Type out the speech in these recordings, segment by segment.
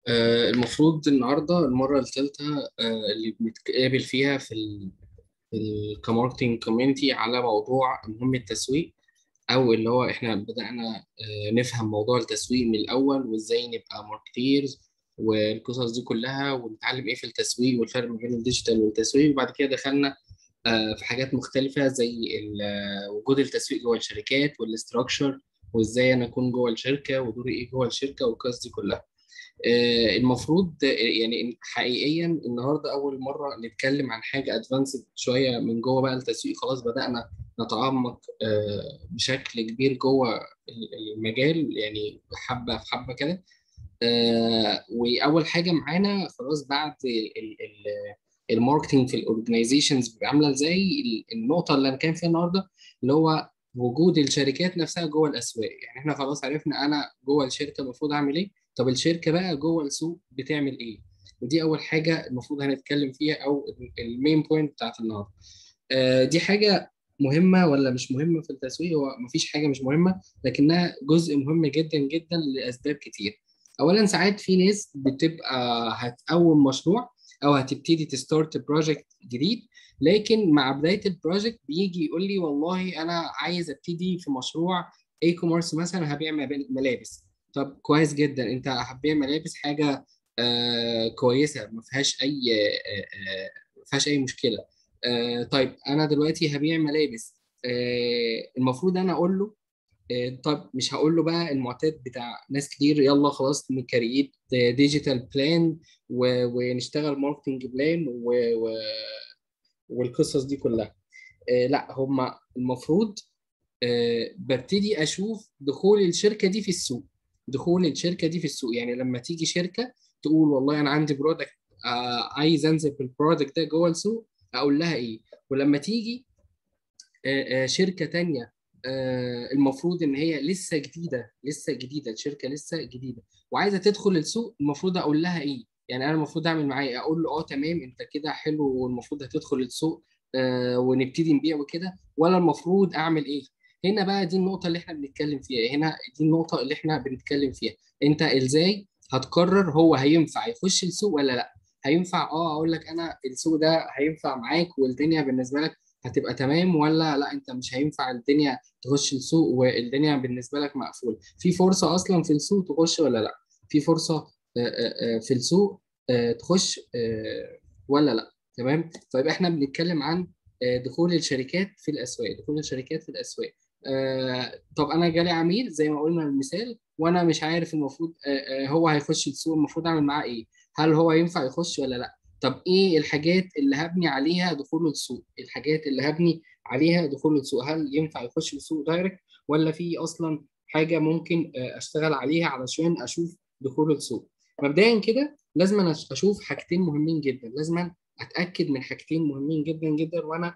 آه، المفروض النهارده المرة الثالثة اللي بنتقابل فيها في ال في ال كماركتينج كوميونتي على موضوع مهم التسويق أو اللي هو إحنا بدأنا آه، نفهم موضوع التسويق من الأول وإزاي نبقى ماركتيرز والقصص دي كلها ونتعلم إيه في التسويق والفرق ما بين الديجيتال والتسويق وبعد كده دخلنا آه، في حاجات مختلفة زي ال- آه، وجود التسويق جوه الشركات والاستراكشر وإزاي أنا أكون جوه الشركة ودوري إيه جوه الشركة والقصص دي كلها. آه، المفروض آه، يعني حقيقيا النهارده اول مره نتكلم عن حاجه ادفانسد شويه من جوه بقى التسويق خلاص بدانا نتعمق آه، بشكل كبير جوه المجال يعني حبه في حبه كده آه، واول حاجه معانا خلاص بعد ال- ال- ال- الماركتينج في الاورجنايزيشنز بتبقى عامله ازاي ال- النقطه اللي هنتكلم فيها النهارده اللي هو وجود الشركات نفسها جوه الاسواق يعني احنا خلاص عرفنا انا جوه الشركه المفروض اعمل ايه طب الشركه بقى جوه السوق بتعمل ايه ودي اول حاجه المفروض هنتكلم فيها او المين بوينت بتاعت النهارده آه، دي حاجه مهمه ولا مش مهمه في التسويق هو مفيش حاجه مش مهمه لكنها جزء مهم جدا جدا لاسباب كتير اولا ساعات في ناس بتبقى هتقوم مشروع او هتبتدي تستارت بروجكت جديد لكن مع بدايه البروجكت بيجي يقول لي والله انا عايز ابتدي في مشروع اي كوميرس مثلا هبيع مب- ملابس طب كويس جدا انت هتبيع ملابس حاجه آه كويسه ما فيهاش اي آه آه ما فيهاش اي مشكله آه طيب انا دلوقتي هبيع ملابس آه المفروض انا اقول له آه، طب مش هقول له بقى المعتاد بتاع ناس كتير يلا خلاص نكريت ديجيتال بلان ونشتغل ماركتنج بلان والقصص دي كلها آه، لا هما المفروض آه، ببتدي اشوف دخول الشركه دي في السوق دخول الشركه دي في السوق يعني لما تيجي شركه تقول والله انا عندي برودكت عايز انزل بالبرودكت ده جوه السوق اقول لها ايه ولما تيجي آه، آه، شركه تانية آه، المفروض ان هي لسه جديده لسه جديده الشركه لسه جديده وعايزه تدخل السوق المفروض اقول لها ايه يعني انا المفروض اعمل معاه ايه اقول له اه تمام انت كده حلو والمفروض هتدخل السوق آه، ونبتدي نبيع وكده ولا المفروض اعمل ايه هنا بقى دي النقطه اللي احنا بنتكلم فيها هنا دي النقطه اللي احنا بنتكلم فيها انت ازاي هتقرر هو هينفع يخش السوق ولا لا هينفع اه اقول لك انا السوق ده هينفع معاك والدنيا بالنسبه لك هتبقى تمام ولا لا انت مش هينفع الدنيا تخش السوق والدنيا بالنسبه لك مقفوله في فرصه اصلا في السوق تخش ولا لا في فرصه آه، آه، آه، في السوق آه، تخش آه، ولا لا تمام طيب احنا بنتكلم عن آه، دخول الشركات في الاسواق دخول الشركات في الاسواق آه، طب انا جالي عميل زي ما قلنا المثال وانا مش عارف المفروض آه، آه، هو هيخش السوق المفروض اعمل معاه ايه هل هو ينفع يخش ولا لا طب ايه الحاجات اللي هبني عليها دخول السوق الحاجات اللي هبني عليها دخول السوق هل ينفع يخش السوق دايركت ولا في اصلا حاجه ممكن آه، اشتغل عليها علشان اشوف دخول السوق مبدئيا كده لازم أنا اشوف حاجتين مهمين جدا لازم اتاكد من حاجتين مهمين جدا جدا وانا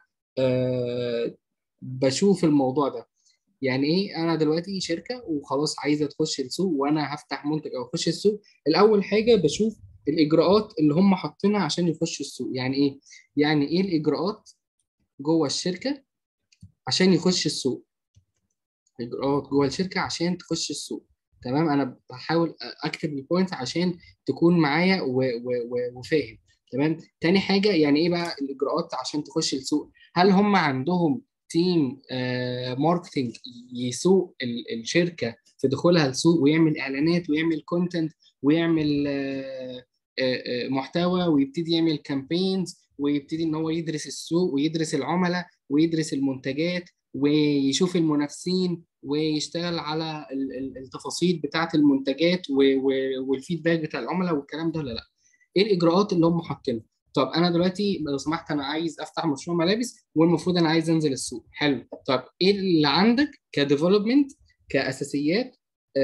آه بشوف الموضوع ده يعني ايه انا دلوقتي شركه وخلاص عايزه تخش السوق وانا هفتح منتج او اخش السوق الاول حاجه بشوف الاجراءات اللي هم حاطينها عشان يخشوا السوق يعني ايه يعني ايه الاجراءات جوه الشركه عشان يخش السوق اجراءات جوه الشركه عشان تخش السوق تمام انا بحاول اكتب البوينت عشان تكون معايا و- و- و- وفاهم تمام تاني حاجه يعني ايه بقى الاجراءات عشان تخش السوق هل هم عندهم تيم ماركتنج يسوق ال- الشركه في دخولها السوق ويعمل اعلانات ويعمل كونتنت ويعمل آه، آه، آه، محتوى ويبتدي يعمل كامبينز ويبتدي ان هو يدرس السوق ويدرس العملاء ويدرس المنتجات ويشوف المنافسين ويشتغل على ال- ال- التفاصيل بتاعه المنتجات و- و- والفيدباك بتاع العملاء والكلام ده ولا لا ايه الاجراءات اللي هم حاطينها طب انا دلوقتي لو سمحت انا عايز افتح مشروع ملابس والمفروض انا عايز انزل السوق حلو طب ايه اللي عندك كديفلوبمنت كاساسيات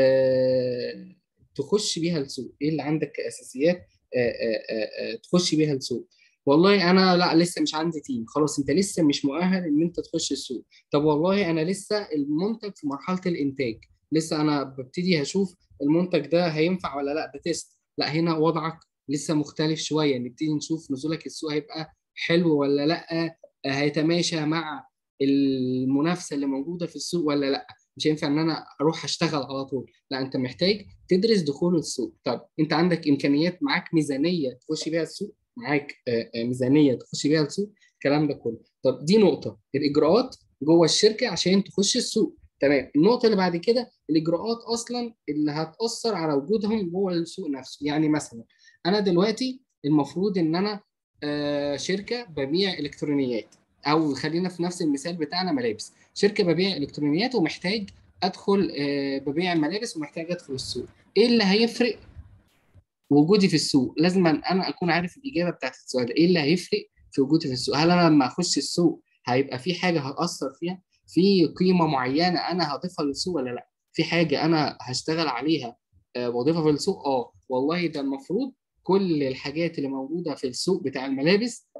آه تخش بيها السوق ايه اللي عندك كاساسيات آه آه آه آه تخش بيها السوق والله انا لا لسه مش عندي تيم خلاص انت لسه مش مؤهل ان انت تخش السوق طب والله انا لسه المنتج في مرحله الانتاج لسه انا ببتدي هشوف المنتج ده هينفع ولا لا بتست لا هنا وضعك لسه مختلف شويه نبتدي نشوف نزولك السوق هيبقى حلو ولا لا هيتماشى مع المنافسه اللي موجوده في السوق ولا لا مش هينفع ان انا اروح اشتغل على طول لا انت محتاج تدرس دخول السوق طب انت عندك امكانيات معاك ميزانيه تخش بيها السوق معاك آه، آه، ميزانيه تخش بيها السوق الكلام ده كله طب دي نقطه الاجراءات جوه الشركه عشان تخش السوق تمام النقطه اللي بعد كده الاجراءات اصلا اللي هتاثر على وجودهم جوه السوق نفسه يعني مثلا انا دلوقتي المفروض ان انا آه، شركه ببيع الكترونيات او خلينا في نفس المثال بتاعنا ملابس شركه ببيع الكترونيات ومحتاج ادخل آه، ببيع ملابس ومحتاج ادخل السوق ايه اللي هيفرق وجودي في السوق لازم انا اكون عارف الاجابه بتاعت السؤال ايه اللي هيفرق في وجودي في السوق هل انا لما اخش السوق هيبقى في حاجه هاثر فيها في قيمه معينه انا هضيفها للسوق ولا لا في حاجه انا هشتغل عليها آه، واضيفها في السوق اه والله ده المفروض كل الحاجات اللي موجوده في السوق بتاع الملابس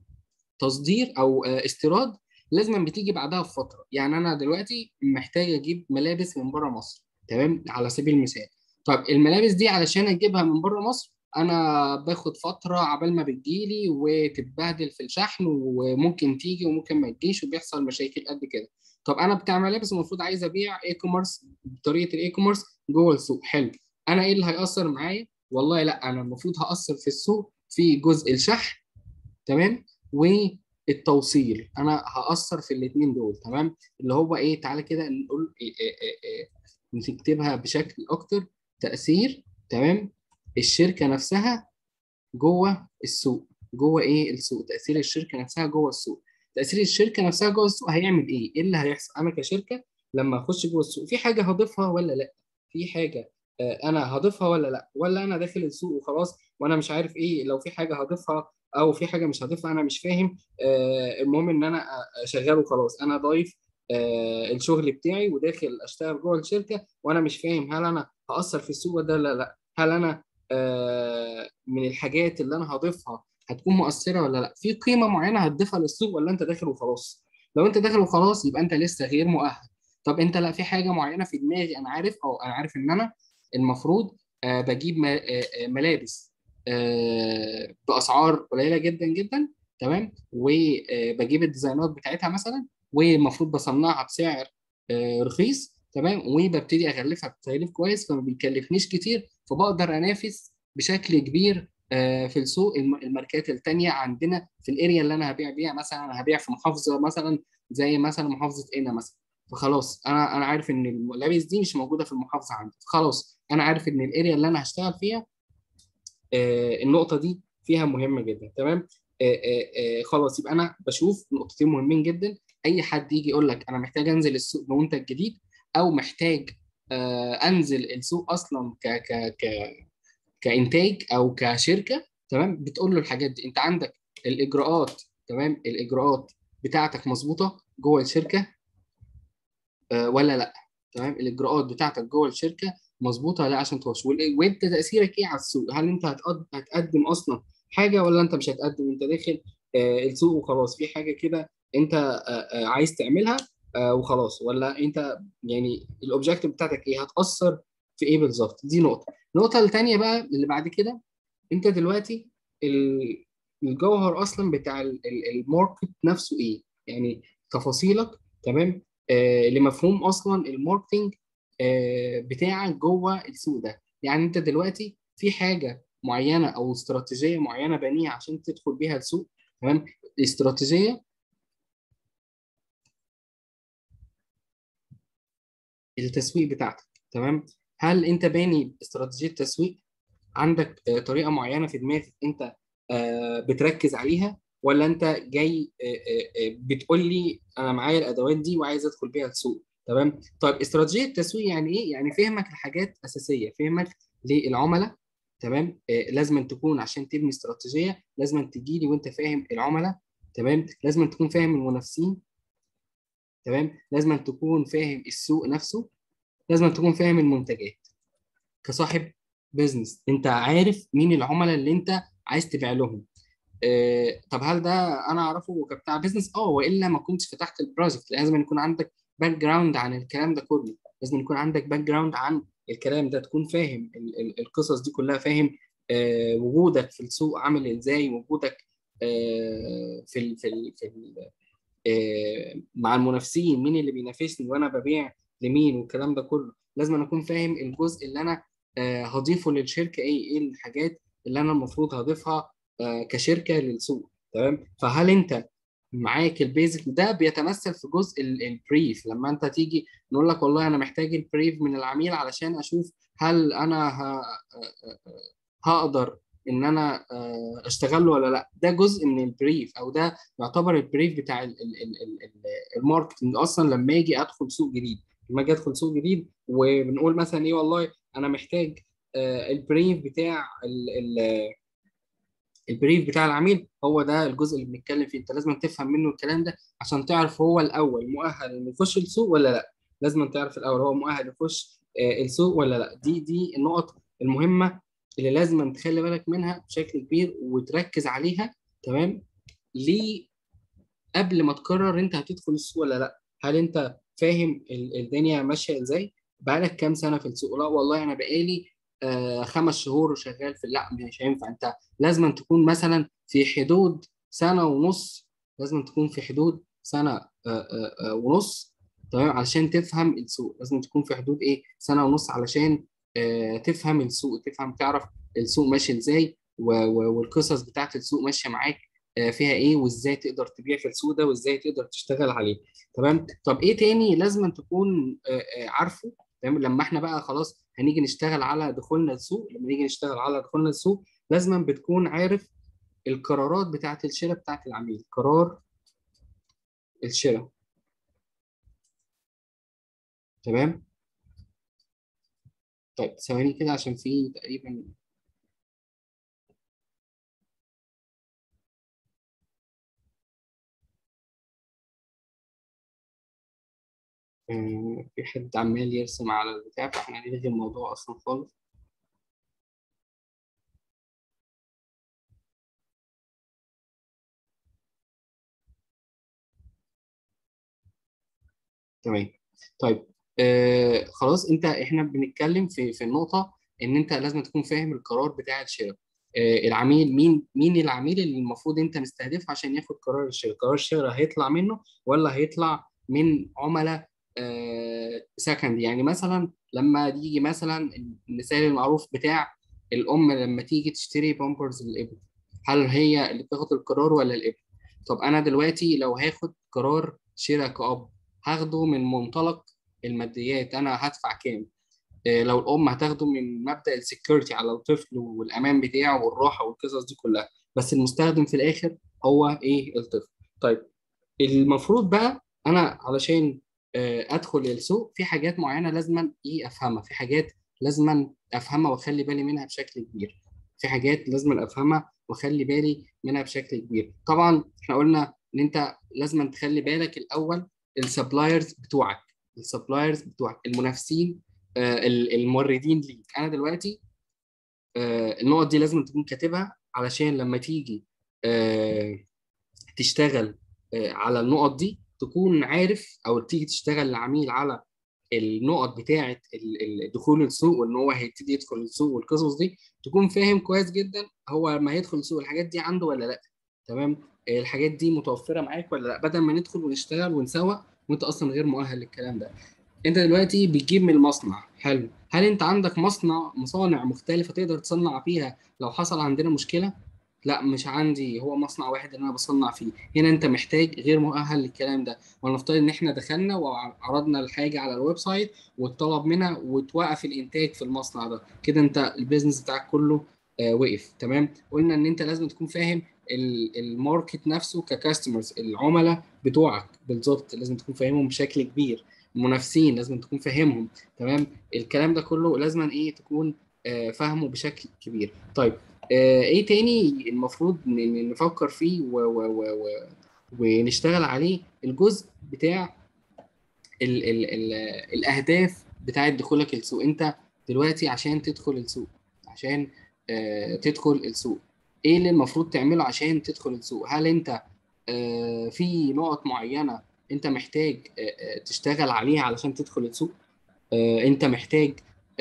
تصدير او آه، استيراد لازم بتيجي بعدها بفتره يعني انا دلوقتي محتاج اجيب ملابس من بره مصر تمام على سبيل المثال طب الملابس دي علشان اجيبها من بره مصر انا باخد فتره عبال ما بتجيلي وتتبهدل في الشحن وممكن تيجي وممكن ما تجيش وبيحصل مشاكل قد كده طب انا بتاع ملابس المفروض عايز ابيع اي كوميرس بطريقه الاي كوميرس جوه السوق حلو انا ايه اللي هياثر معايا والله لا انا المفروض هاثر في السوق في جزء الشحن تمام والتوصيل انا هاثر في الاثنين دول تمام اللي هو ايه تعالى كده نقول إيه إيه إيه نكتبها بشكل اكتر تاثير تمام الشركه نفسها جوه السوق جوه ايه السوق تاثير الشركه نفسها جوه السوق تاثير الشركه نفسها جوه السوق هيعمل ايه ايه اللي هيحصل انا كشركه لما اخش جوه السوق في حاجه هضيفها ولا لا في حاجه آه، انا هضيفها ولا لا ولا انا داخل السوق وخلاص وانا مش عارف ايه لو في حاجه هضيفها او في حاجه مش هضيفها انا مش فاهم آه، المهم ان انا شغال وخلاص انا ضايف آه، الشغل بتاعي وداخل اشتغل جوه الشركه وانا مش فاهم هل انا هاثر في السوق ده ولا لا هل انا من الحاجات اللي انا هضيفها هتكون مؤثره ولا لا في قيمه معينه هتضيفها للسوق ولا انت داخل وخلاص لو انت داخل وخلاص يبقى انت لسه غير مؤهل طب انت لا في حاجه معينه في دماغي انا عارف او انا عارف ان انا المفروض آه، بجيب آه، آه، ملابس باسعار قليله جدا جدا تمام وبجيب الديزاينات بتاعتها مثلا والمفروض بصنعها بسعر رخيص تمام وببتدي اغلفها بتغليف كويس فما بيكلفنيش كتير فبقدر انافس بشكل كبير في السوق الماركات الثانيه عندنا في الاريا اللي انا هبيع بيها مثلا انا هبيع في محافظه مثلا زي مثلا محافظه قنا مثلا فخلاص انا انا عارف ان الملابس دي مش موجوده في المحافظه عندي خلاص انا عارف ان الاريا اللي انا هشتغل فيها آه النقطه دي فيها مهمه جدا تمام آه آه آه خلاص يبقى انا بشوف نقطتين مهمين جدا اي حد يجي يقول لك انا محتاج انزل السوق بمنتج جديد او محتاج آه انزل السوق اصلا ك ك ك كانتاج او كشركه تمام بتقول له الحاجات دي انت عندك الاجراءات تمام الاجراءات بتاعتك مظبوطه جوه الشركه آه ولا لا تمام الاجراءات بتاعتك جوه الشركه مظبوطه ولا عشان توصل وانت تاثيرك ايه على السوق هل انت هتقدم اصلا حاجه ولا انت مش هتقدم انت داخل آه السوق وخلاص في حاجه كده انت آه آه عايز تعملها آه وخلاص ولا انت يعني الاوبجيكتيف بتاعتك ايه هتاثر في ايه بالظبط دي نقطه النقطه الثانيه بقى اللي بعد كده انت دلوقتي الجوهر اصلا بتاع الماركت نفسه ايه يعني تفاصيلك تمام آه لمفهوم اصلا الماركتنج آه بتاعك جوه السوق ده يعني انت دلوقتي في حاجه معينه او استراتيجيه معينه بانيها عشان تدخل بيها السوق تمام الاستراتيجيه التسويق بتاعتك تمام هل انت باني استراتيجيه تسويق عندك آه طريقه معينه في دماغك انت آه بتركز عليها ولا انت جاي بتقول لي انا معايا الادوات دي وعايز ادخل بيها السوق تمام طيب استراتيجيه التسويق يعني ايه يعني فهمك الحاجات اساسيه فهمك للعملاء تمام آه لازم أن تكون عشان تبني استراتيجيه لازم أن تجي لي وانت فاهم العملاء تمام لازم أن تكون فاهم المنافسين تمام لازم أن تكون فاهم السوق نفسه لازم أن تكون فاهم المنتجات كصاحب بزنس انت عارف مين العملاء اللي انت عايز تبيع لهم آه طب هل ده انا اعرفه كبتاع بزنس اه والا ما كنتش فتحت البروجكت لازم يكون عندك باك جراوند عن الكلام ده كله لازم يكون عندك باك جراوند عن الكلام ده تكون فاهم القصص دي كلها فاهم آه وجودك في السوق عامل ازاي وجودك آه في ال في ال في ال آه مع المنافسين مين اللي بينافسني وانا ببيع لمين والكلام ده كله لازم اكون فاهم الجزء اللي انا آه، هضيفه للشركه ايه ايه الحاجات اللي انا المفروض هضيفها آه، كشركه للسوق تمام فهل انت معاك البيزك ده بيتمثل في جزء البريف لما انت تيجي نقول لك والله انا محتاج البريف من العميل علشان اشوف هل انا ه... هقدر ان انا اشتغله ولا لا ده جزء من البريف او ده يعتبر البريف بتاع الماركتنج اصلا لما اجي ادخل سوق جديد لما اجي ادخل سوق جديد وبنقول مثلا ايه والله انا محتاج البريف بتاع البريف بتاع العميل هو ده الجزء اللي بنتكلم فيه انت لازم تفهم منه الكلام ده عشان تعرف هو الاول مؤهل انه يخش السوق ولا لا لازم تعرف الاول هو مؤهل يخش السوق ولا لا دي دي النقط المهمه اللي لازم تخلي بالك منها بشكل كبير وتركز عليها تمام ليه قبل ما تقرر انت هتدخل السوق ولا لا هل انت فاهم الدنيا ماشيه ازاي بقالك كام سنه في السوق لا والله انا بقالي آه خمس شهور وشغال في لا مش هينفع انت لازم تكون مثلا في حدود سنه ونص لازم تكون في حدود سنه آه آه آه ونص تمام علشان تفهم السوق لازم تكون في حدود ايه سنه ونص علشان آه تفهم السوق تفهم تعرف السوق ماشي ازاي والقصص بتاعت السوق ماشيه معاك آه فيها ايه وازاي تقدر تبيع في السوق ده وازاي تقدر تشتغل عليه تمام طب ايه تاني لازم تكون آه عارفه تمام لما احنا بقى خلاص هنيجي نشتغل على دخولنا السوق لما نيجي نشتغل على دخولنا السوق لازم بتكون عارف القرارات بتاعه الشراء بتاعه العميل قرار الشراء تمام طيب ثواني كده عشان في تقريبا في حد عمال يرسم على البتاع فاحنا هنلغي الموضوع اصلا خالص تمام طيب آه خلاص انت احنا بنتكلم في في النقطه ان انت لازم تكون فاهم القرار بتاع الشراء آه العميل مين مين العميل اللي المفروض انت مستهدفه عشان ياخد قرار الشراء قرار الشراء هيطلع منه ولا هيطلع من عملاء سكند يعني مثلا لما يجي مثلا المثال المعروف بتاع الام لما تيجي تشتري بامبرز للابن هل هي اللي بتاخد القرار ولا الابن طب انا دلوقتي لو هاخد قرار شراء كأب هاخده من منطلق الماديات انا هدفع كام إيه لو الام هتاخده من مبدا السكيورتي على الطفل والامان بتاعه والراحه والقصص دي كلها بس المستخدم في الاخر هو ايه الطفل طيب المفروض بقى انا علشان ادخل السوق في حاجات معينه لازم ايه افهمها في حاجات لازم افهمها واخلي بالي منها بشكل كبير في حاجات لازم افهمها واخلي بالي منها بشكل كبير طبعا احنا قلنا ان انت لازم تخلي بالك الاول السبلايرز بتوعك السبلايرز بتوعك المنافسين آه الموردين ليك انا دلوقتي آه النقط دي لازم تكون كاتبها علشان لما تيجي آه تشتغل على النقط دي تكون عارف او تيجي تشتغل لعميل على النقط بتاعه دخول السوق وان هو هيبتدي يدخل السوق والقصص دي تكون فاهم كويس جدا هو لما هيدخل السوق الحاجات دي عنده ولا لا تمام الحاجات دي متوفره معاك ولا لا بدل ما ندخل ونشتغل ونسوق وانت اصلا غير مؤهل للكلام ده انت دلوقتي بتجيب من المصنع حلو هل انت عندك مصنع مصانع مختلفه تقدر تصنع فيها لو حصل عندنا مشكله لا مش عندي هو مصنع واحد اللي انا بصنع فيه هنا انت محتاج غير مؤهل للكلام ده ولنفترض ان احنا دخلنا وعرضنا الحاجه على الويب سايت واتطلب منها وتوقف الانتاج في المصنع ده كده انت البيزنس بتاعك كله آه وقف تمام قلنا ان انت لازم تكون فاهم الماركت نفسه ككاستمرز العملاء بتوعك بالظبط لازم تكون فاهمهم بشكل كبير المنافسين لازم تكون فاهمهم تمام الكلام ده كله لازم ايه تكون آه فاهمه بشكل كبير طيب آه ايه تاني المفروض نفكر فيه و و و و ونشتغل عليه الجزء بتاع ال ال ال الاهداف بتاعه دخولك السوق انت دلوقتي عشان تدخل السوق عشان آه تدخل السوق ايه اللي المفروض تعمله عشان تدخل السوق هل انت آه في نقط معينه انت محتاج آه تشتغل عليها علشان تدخل السوق آه انت محتاج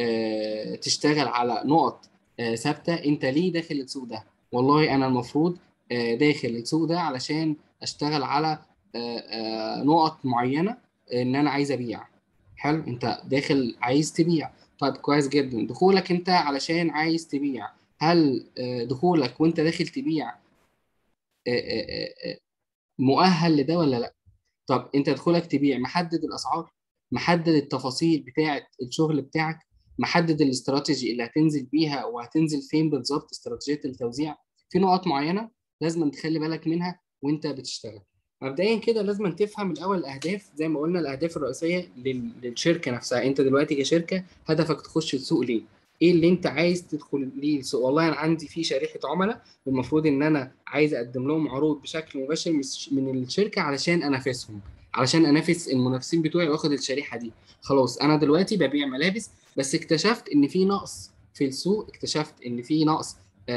آه تشتغل على نقط ثابته انت ليه داخل السوق ده والله انا المفروض داخل السوق ده علشان اشتغل على نقط معينه ان انا عايز ابيع حلو انت داخل عايز تبيع طيب كويس جدا دخولك انت علشان عايز تبيع هل آه، دخولك وانت داخل تبيع آه، آه، مؤهل لده ولا لا طب انت دخولك تبيع محدد الاسعار محدد التفاصيل بتاعه الشغل بتاعك محدد الاستراتيجي اللي هتنزل بيها وهتنزل فين بالظبط استراتيجيه التوزيع في نقط معينه لازم تخلي بالك منها وانت بتشتغل مبدئيا كده لازم تفهم الاول الاهداف زي ما قلنا الاهداف الرئيسيه للشركه نفسها انت دلوقتي كشركه هدفك تخش السوق ليه ايه اللي انت عايز تدخل ليه السوق والله انا عندي في شريحه عملاء والمفروض ان انا عايز اقدم لهم عروض بشكل مباشر من الشركه علشان انافسهم علشان انافس المنافسين بتوعي واخد الشريحه دي خلاص انا دلوقتي ببيع ملابس بس اكتشفت ان في نقص في السوق اكتشفت ان في نقص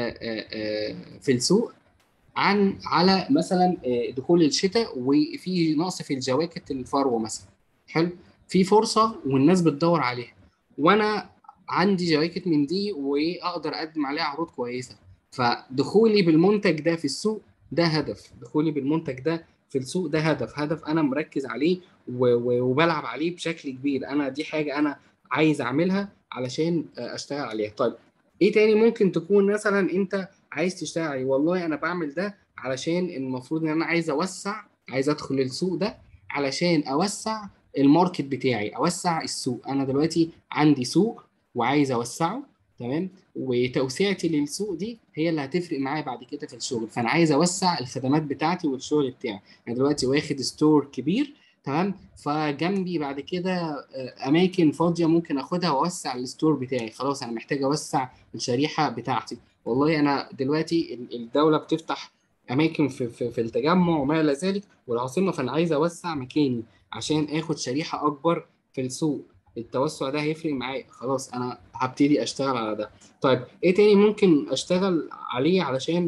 في السوق عن على مثلا دخول الشتاء وفي نقص في الجواكت الفروه مثلا حلو في فرصه والناس بتدور عليها وانا عندي جواكت من دي واقدر اقدم عليها عروض كويسه فدخولي بالمنتج ده في السوق ده هدف دخولي بالمنتج ده في السوق ده هدف هدف انا مركز عليه وبلعب عليه بشكل كبير انا دي حاجه انا عايز اعملها علشان اشتغل عليها طيب ايه تاني ممكن تكون مثلا انت عايز تشتغل عليه والله انا بعمل ده علشان المفروض ان انا عايز اوسع عايز ادخل السوق ده علشان اوسع الماركت بتاعي اوسع السوق انا دلوقتي عندي سوق وعايز اوسعه تمام وتوسعتي للسوق دي هي اللي هتفرق معايا بعد كده في الشغل فانا عايز اوسع الخدمات بتاعتي والشغل بتاعي انا دلوقتي واخد ستور كبير تمام فجنبي بعد كده اماكن فاضيه ممكن اخدها واوسع الستور بتاعي خلاص انا محتاج اوسع الشريحه بتاعتي والله انا دلوقتي الدوله بتفتح اماكن في, في, في التجمع وما الى ذلك والعاصمه فانا عايز اوسع مكاني عشان اخد شريحه اكبر في السوق التوسع ده هيفرق معايا خلاص انا هبتدي اشتغل على ده طيب ايه تاني ممكن اشتغل عليه علشان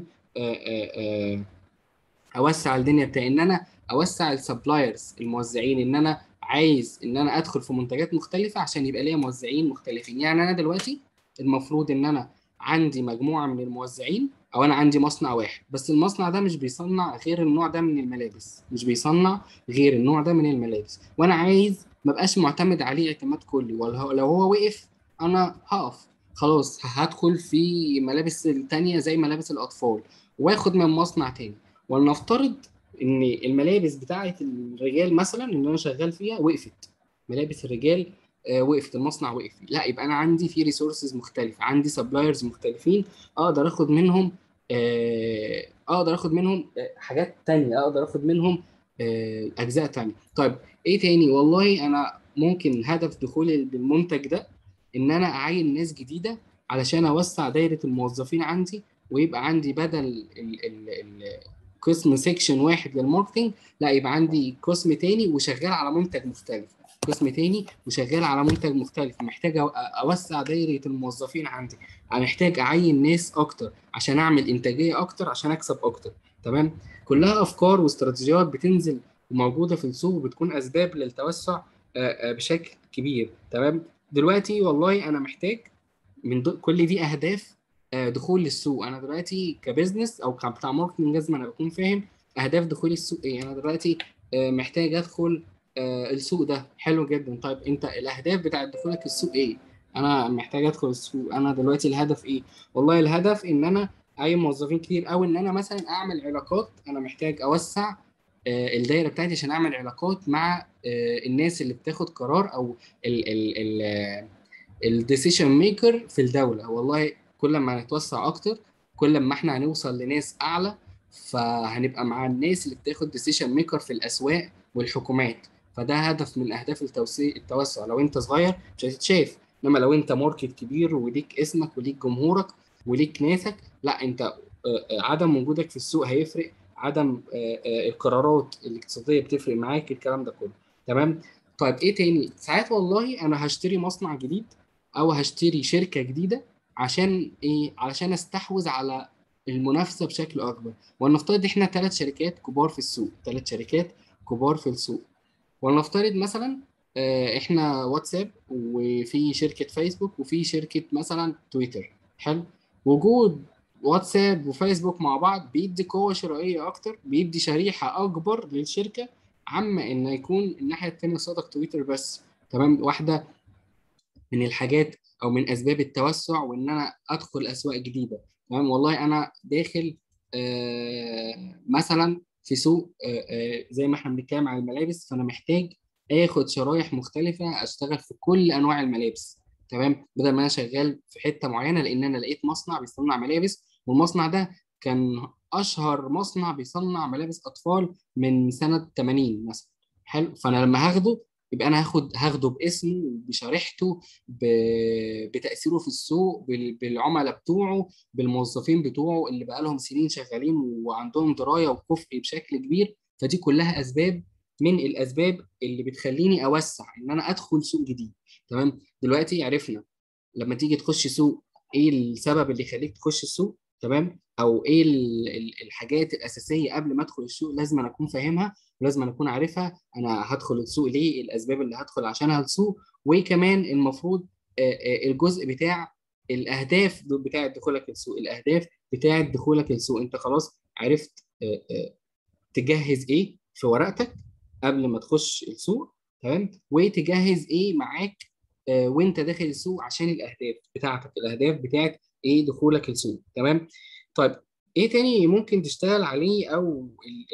اوسع الدنيا بتاعي ان انا اوسع السبلايرز الموزعين ان انا عايز ان انا ادخل في منتجات مختلفه عشان يبقى ليا موزعين مختلفين يعني انا دلوقتي المفروض ان انا عندي مجموعه من الموزعين او انا عندي مصنع واحد بس المصنع ده مش بيصنع غير النوع ده من الملابس مش بيصنع غير النوع ده من الملابس وانا عايز ما بقاش معتمد عليه اعتماد كلي ولا لو هو وقف انا هقف خلاص هدخل في ملابس التانية زي ملابس الاطفال واخد من مصنع تاني ولنفترض ان الملابس بتاعه الرجال مثلا اللي انا شغال فيها وقفت ملابس الرجال آه وقفت المصنع وقف لا يبقى انا عندي في ريسورسز مختلفه عندي سبلايرز مختلفين اقدر اخد منهم آه اقدر اخد منهم حاجات تانية اقدر اخد منهم آه اجزاء تانية طيب ايه تاني والله انا ممكن هدف دخولي بالمنتج ده ان انا اعين ناس جديده علشان اوسع دايره الموظفين عندي ويبقى عندي بدل ال ال ال قسم سيكشن واحد للماركتنج لا يبقى عندي قسم تاني وشغال على منتج مختلف قسم تاني وشغال على منتج مختلف محتاج اوسع دايره الموظفين عندي انا محتاج اعين ناس اكتر عشان اعمل انتاجيه اكتر عشان اكسب اكتر تمام كلها افكار واستراتيجيات بتنزل وموجوده في السوق وبتكون اسباب للتوسع بشكل كبير تمام دلوقتي والله انا محتاج من كل دي اهداف دخول للسوق انا دلوقتي كبزنس او كبتاع ماركتنج لازم انا اكون فاهم اهداف دخول السوق ايه انا دلوقتي محتاج ادخل السوق ده حلو جدا طيب انت الاهداف بتاعت دخولك السوق ايه انا محتاج ادخل السوق انا دلوقتي الهدف ايه والله الهدف ان انا اي موظفين كتير او ان انا مثلا اعمل علاقات انا محتاج اوسع الدايره بتاعتي عشان اعمل علاقات مع الناس اللي بتاخد قرار او الديسيشن ميكر في الدوله والله كل ما نتوسع اكتر كل ما احنا هنوصل لناس اعلى فهنبقى مع الناس اللي بتاخد ديسيشن ميكر في الاسواق والحكومات فده هدف من اهداف التوسيع التوسع لو انت صغير مش هتتشاف انما لو انت ماركت كبير وليك اسمك وليك جمهورك وليك ناسك لا انت عدم وجودك في السوق هيفرق عدم القرارات الاقتصاديه بتفرق معاك الكلام ده كله تمام طيب ايه تاني ساعات والله انا هشتري مصنع جديد او هشتري شركه جديده عشان ايه علشان استحوذ على المنافسه بشكل اكبر ولنفترض احنا ثلاث شركات كبار في السوق ثلاث شركات كبار في السوق ولنفترض مثلا احنا واتساب وفي شركه فيسبوك وفي شركه مثلا تويتر حلو وجود واتساب وفيسبوك مع بعض بيدي قوه شرائيه اكتر بيدي شريحه اكبر للشركه عما ان يكون الناحيه الثانيه صادق تويتر بس تمام واحده من الحاجات او من اسباب التوسع وان انا ادخل اسواق جديده تمام والله انا داخل آه مثلا في سوق آه آه زي ما احنا بنتكلم عن الملابس فانا محتاج اخد شرايح مختلفه اشتغل في كل انواع الملابس تمام بدل ما انا شغال في حته معينه لان انا لقيت مصنع بيصنع ملابس والمصنع ده كان اشهر مصنع بيصنع ملابس اطفال من سنه 80 مثلا حلو فانا لما هاخده يبقى انا هاخد هاخده باسمه بشريحته ب- بتاثيره في السوق بال- بالعملاء بتوعه بالموظفين بتوعه اللي بقالهم سنين شغالين وعندهم درايه وكفء بشكل كبير فدي كلها اسباب من الاسباب اللي بتخليني اوسع ان انا ادخل سوق جديد تمام دلوقتي عرفنا لما تيجي تخش سوق ايه السبب اللي يخليك تخش السوق تمام او ايه ال- ال- الحاجات الاساسيه قبل ما ادخل السوق لازم أنا اكون فاهمها ولازم أنا اكون عارفها انا هدخل السوق ليه الاسباب اللي هدخل عشانها السوق وكمان المفروض آه، آه، الجزء بتاع الاهداف بتاعه دخولك السوق الاهداف بتاعه دخولك السوق انت خلاص عرفت آه، آه، تجهز ايه في ورقتك قبل ما تخش السوق تمام وتجهز ايه معاك آه، وانت داخل السوق عشان الاهداف بتاعتك الاهداف بتاعت ايه دخولك السوق تمام طيب ايه تاني ممكن تشتغل عليه او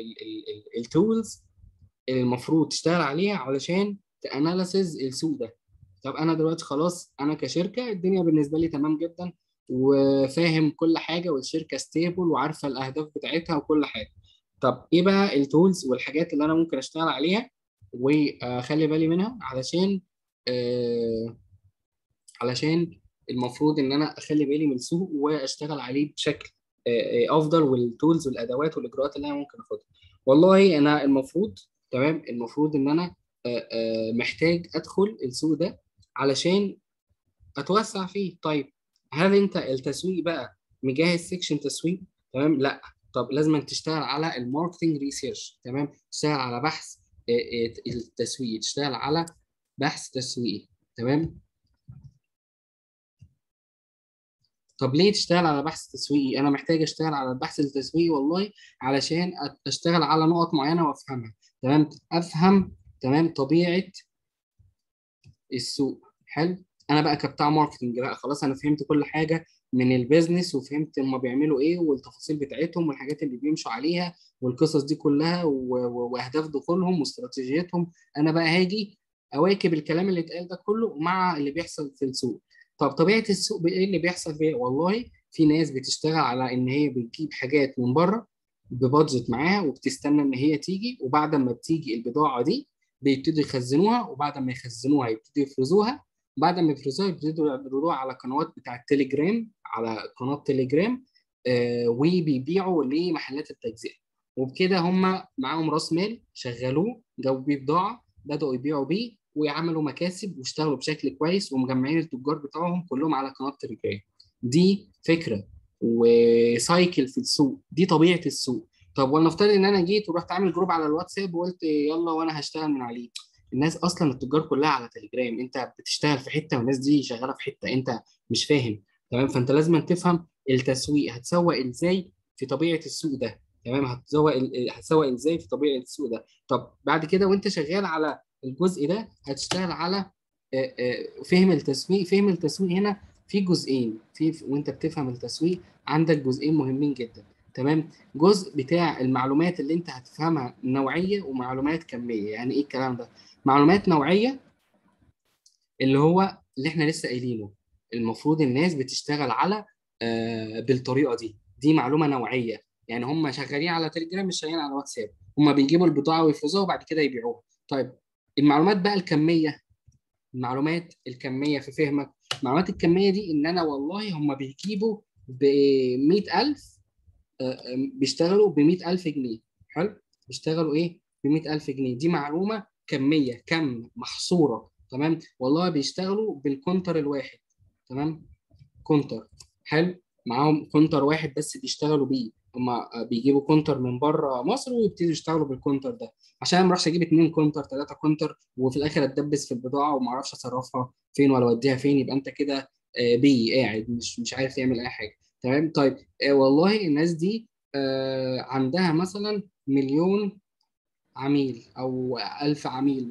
التولز المفروض تشتغل عليها علشان تاناليسز السوق ده طب انا دلوقتي خلاص انا كشركه الدنيا بالنسبه لي تمام جدا وفاهم كل حاجه والشركه ستيبل وعارفه الاهداف بتاعتها وكل حاجه طب ايه بقى التولز والحاجات اللي انا ممكن اشتغل عليها واخلي بالي منها علشان آه علشان المفروض ان انا اخلي بالي من السوق واشتغل عليه بشكل آه، آه، افضل والتولز والادوات والاجراءات اللي انا ممكن اخدها والله انا المفروض تمام المفروض ان انا آه، آه، محتاج ادخل السوق ده علشان اتوسع فيه طيب هل انت التسويق بقى مجهز سيكشن تسويق تمام لا طب لازم تشتغل على الماركتنج ريسيرش تمام تشتغل على بحث آه، آه، التسويق تشتغل على بحث تسويقي تمام طب ليه تشتغل على بحث تسويقي؟ أنا محتاج أشتغل على البحث التسويقي والله علشان أت- أشتغل على نقط معينة وأفهمها، تمام؟ أفهم تمام طبيعة السوق، حلو؟ أنا بقى كبتاع ماركتنج بقى خلاص أنا فهمت كل حاجة من البيزنس وفهمت هما بيعملوا إيه والتفاصيل بتاعتهم والحاجات اللي بيمشوا عليها والقصص دي كلها و- و- وأهداف دخولهم واستراتيجيتهم، أنا بقى هاجي أواكب الكلام اللي اتقال ده كله مع اللي بيحصل في السوق. طب طبيعه السوق ايه اللي بيحصل فيها؟ والله في ناس بتشتغل على ان هي بتجيب حاجات من بره ببادجت معاها وبتستنى ان هي تيجي وبعد ما بتيجي البضاعه دي بيبتدوا يخزنوها وبعد ما يخزنوها يبتدوا يفرزوها بعد ما يفرزوها يبتدوا يعرضوها على قنوات بتاع التليجرام على قناه تليجرام آه وبيبيعوا لمحلات التجزئه وبكده هم معاهم راس مال شغلوه جابوا بيه بضاعه بداوا يبيعوا بيه ويعملوا مكاسب واشتغلوا بشكل كويس ومجمعين التجار بتاعهم كلهم على قناه تليجرام دي فكره وسايكل في السوق دي طبيعه السوق طب ولنفترض ان انا جيت ورحت عامل جروب على الواتساب وقلت يلا وانا هشتغل من عليه الناس اصلا التجار كلها على تليجرام انت بتشتغل في حته والناس دي شغاله في حته انت مش فاهم تمام فانت لازم تفهم التسويق هتسوق ازاي في طبيعه السوق ده تمام هتسوق هتسوق ازاي في طبيعه السوق ده طب بعد كده وانت شغال على الجزء ده هتشتغل على آه، آه، فهم التسويق فهم التسويق هنا في جزئين في وانت بتفهم التسويق عندك جزئين مهمين جدا تمام جزء بتاع المعلومات اللي انت هتفهمها نوعيه ومعلومات كميه يعني ايه الكلام ده معلومات نوعيه اللي هو اللي احنا لسه قايلينه المفروض الناس بتشتغل على آه بالطريقه دي دي معلومه نوعيه يعني هم شغالين على تليجرام مش شغالين على واتساب هم بيجيبوا البضاعه ويفرزوها وبعد كده يبيعوها طيب المعلومات بقى الكميه المعلومات الكميه في فهمك المعلومات الكميه دي ان انا والله هم بيجيبوا ب 100000 آه، آه، بيشتغلوا ب 100000 جنيه حلو بيشتغلوا ايه ب 100000 جنيه دي معلومه كميه كم محصوره تمام والله بيشتغلوا بالكونتر الواحد تمام كونتر حلو معاهم كونتر واحد بس بيشتغلوا بيه هما بيجيبوا كونتر من بره مصر ويبتدوا يشتغلوا بالكونتر ده عشان ما اروحش اجيب اتنين كونتر ثلاثه كونتر وفي الاخر اتدبس في البضاعه وما اعرفش اصرفها فين ولا اوديها فين يبقى انت كده آه، بي قاعد مش مش عارف تعمل اي حاجه تمام طيب آه، والله الناس دي آه، عندها مثلا مليون عميل او ألف عميل مثلا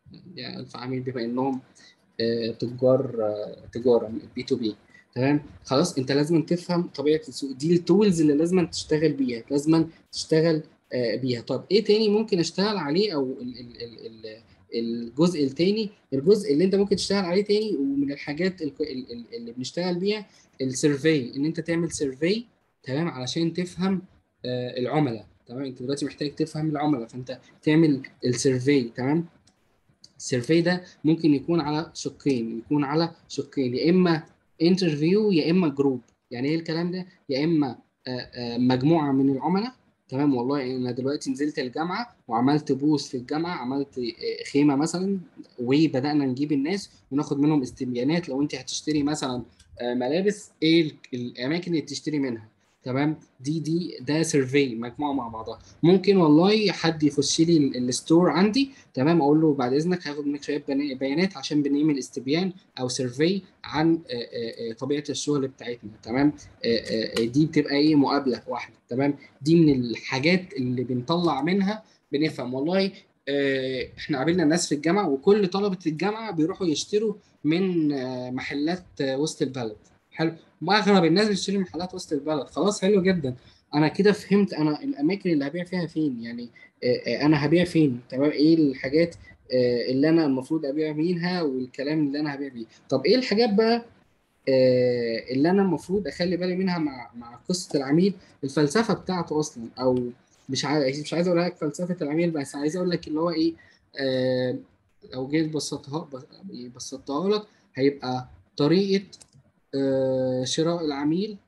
يعني الف عميل بما انهم آه، تجار آه، تجاره بي تو بي تمام خلاص انت لازم تفهم طبيعه السوق دي التولز اللي لازم تشتغل بيها لازم تشتغل آه، بيها طب ايه تاني ممكن اشتغل عليه او ال ال ال ال الجزء التاني الجزء اللي انت ممكن تشتغل عليه تاني ومن الحاجات ال- ال- ال- اللي بنشتغل بيها السيرفي ان انت تعمل سيرفي تمام علشان تفهم آه، العملاء تمام انت دلوقتي محتاج تفهم العملاء فانت تعمل السيرفي تمام السيرفي ده ممكن يكون على شقين يكون على شقين يا اما انترفيو يا اما جروب يعني ايه الكلام ده يا اما آه، آه، مجموعه من العملاء تمام والله انا دلوقتي نزلت الجامعه وعملت بوث في الجامعه عملت آه، خيمه مثلا وبدانا نجيب الناس وناخد منهم استبيانات لو انت هتشتري مثلا آه، ملابس ايه ال- الاماكن اللي تشتري منها تمام دي دي ده سيرفي مجموعه مع بعضها ممكن والله حد يخش لي ال- الستور عندي تمام اقول له بعد اذنك هاخد منك شويه بنا- بيانات عشان بنعمل استبيان او سيرفي عن آه، آه، آه، طبيعه الشغل بتاعتنا تمام آه، آه، آه، دي بتبقى ايه مقابله واحده تمام دي من الحاجات اللي بنطلع منها بنفهم والله آه، احنا قابلنا ناس في الجامعه وكل طلبه الجامعه بيروحوا يشتروا من آه، محلات آه، وسط البلد حلو واغلب الناس بتشتري من محلات وسط البلد خلاص حلو جدا انا كده فهمت انا الاماكن اللي هبيع فيها فين يعني آه، آه، انا هبيع فين تمام ايه الحاجات آه، اللي انا المفروض ابيع منها والكلام اللي انا هبيع بيه طب ايه الحاجات بقى آه، اللي انا المفروض اخلي بالي منها مع مع قصه العميل الفلسفه بتاعته اصلا او مش عايز مش عايز اقول لك فلسفه العميل بس عايز اقول لك اللي هو ايه آه، لو جيت بسطتها بسطتها لك هيبقى طريقه آه، شراء العميل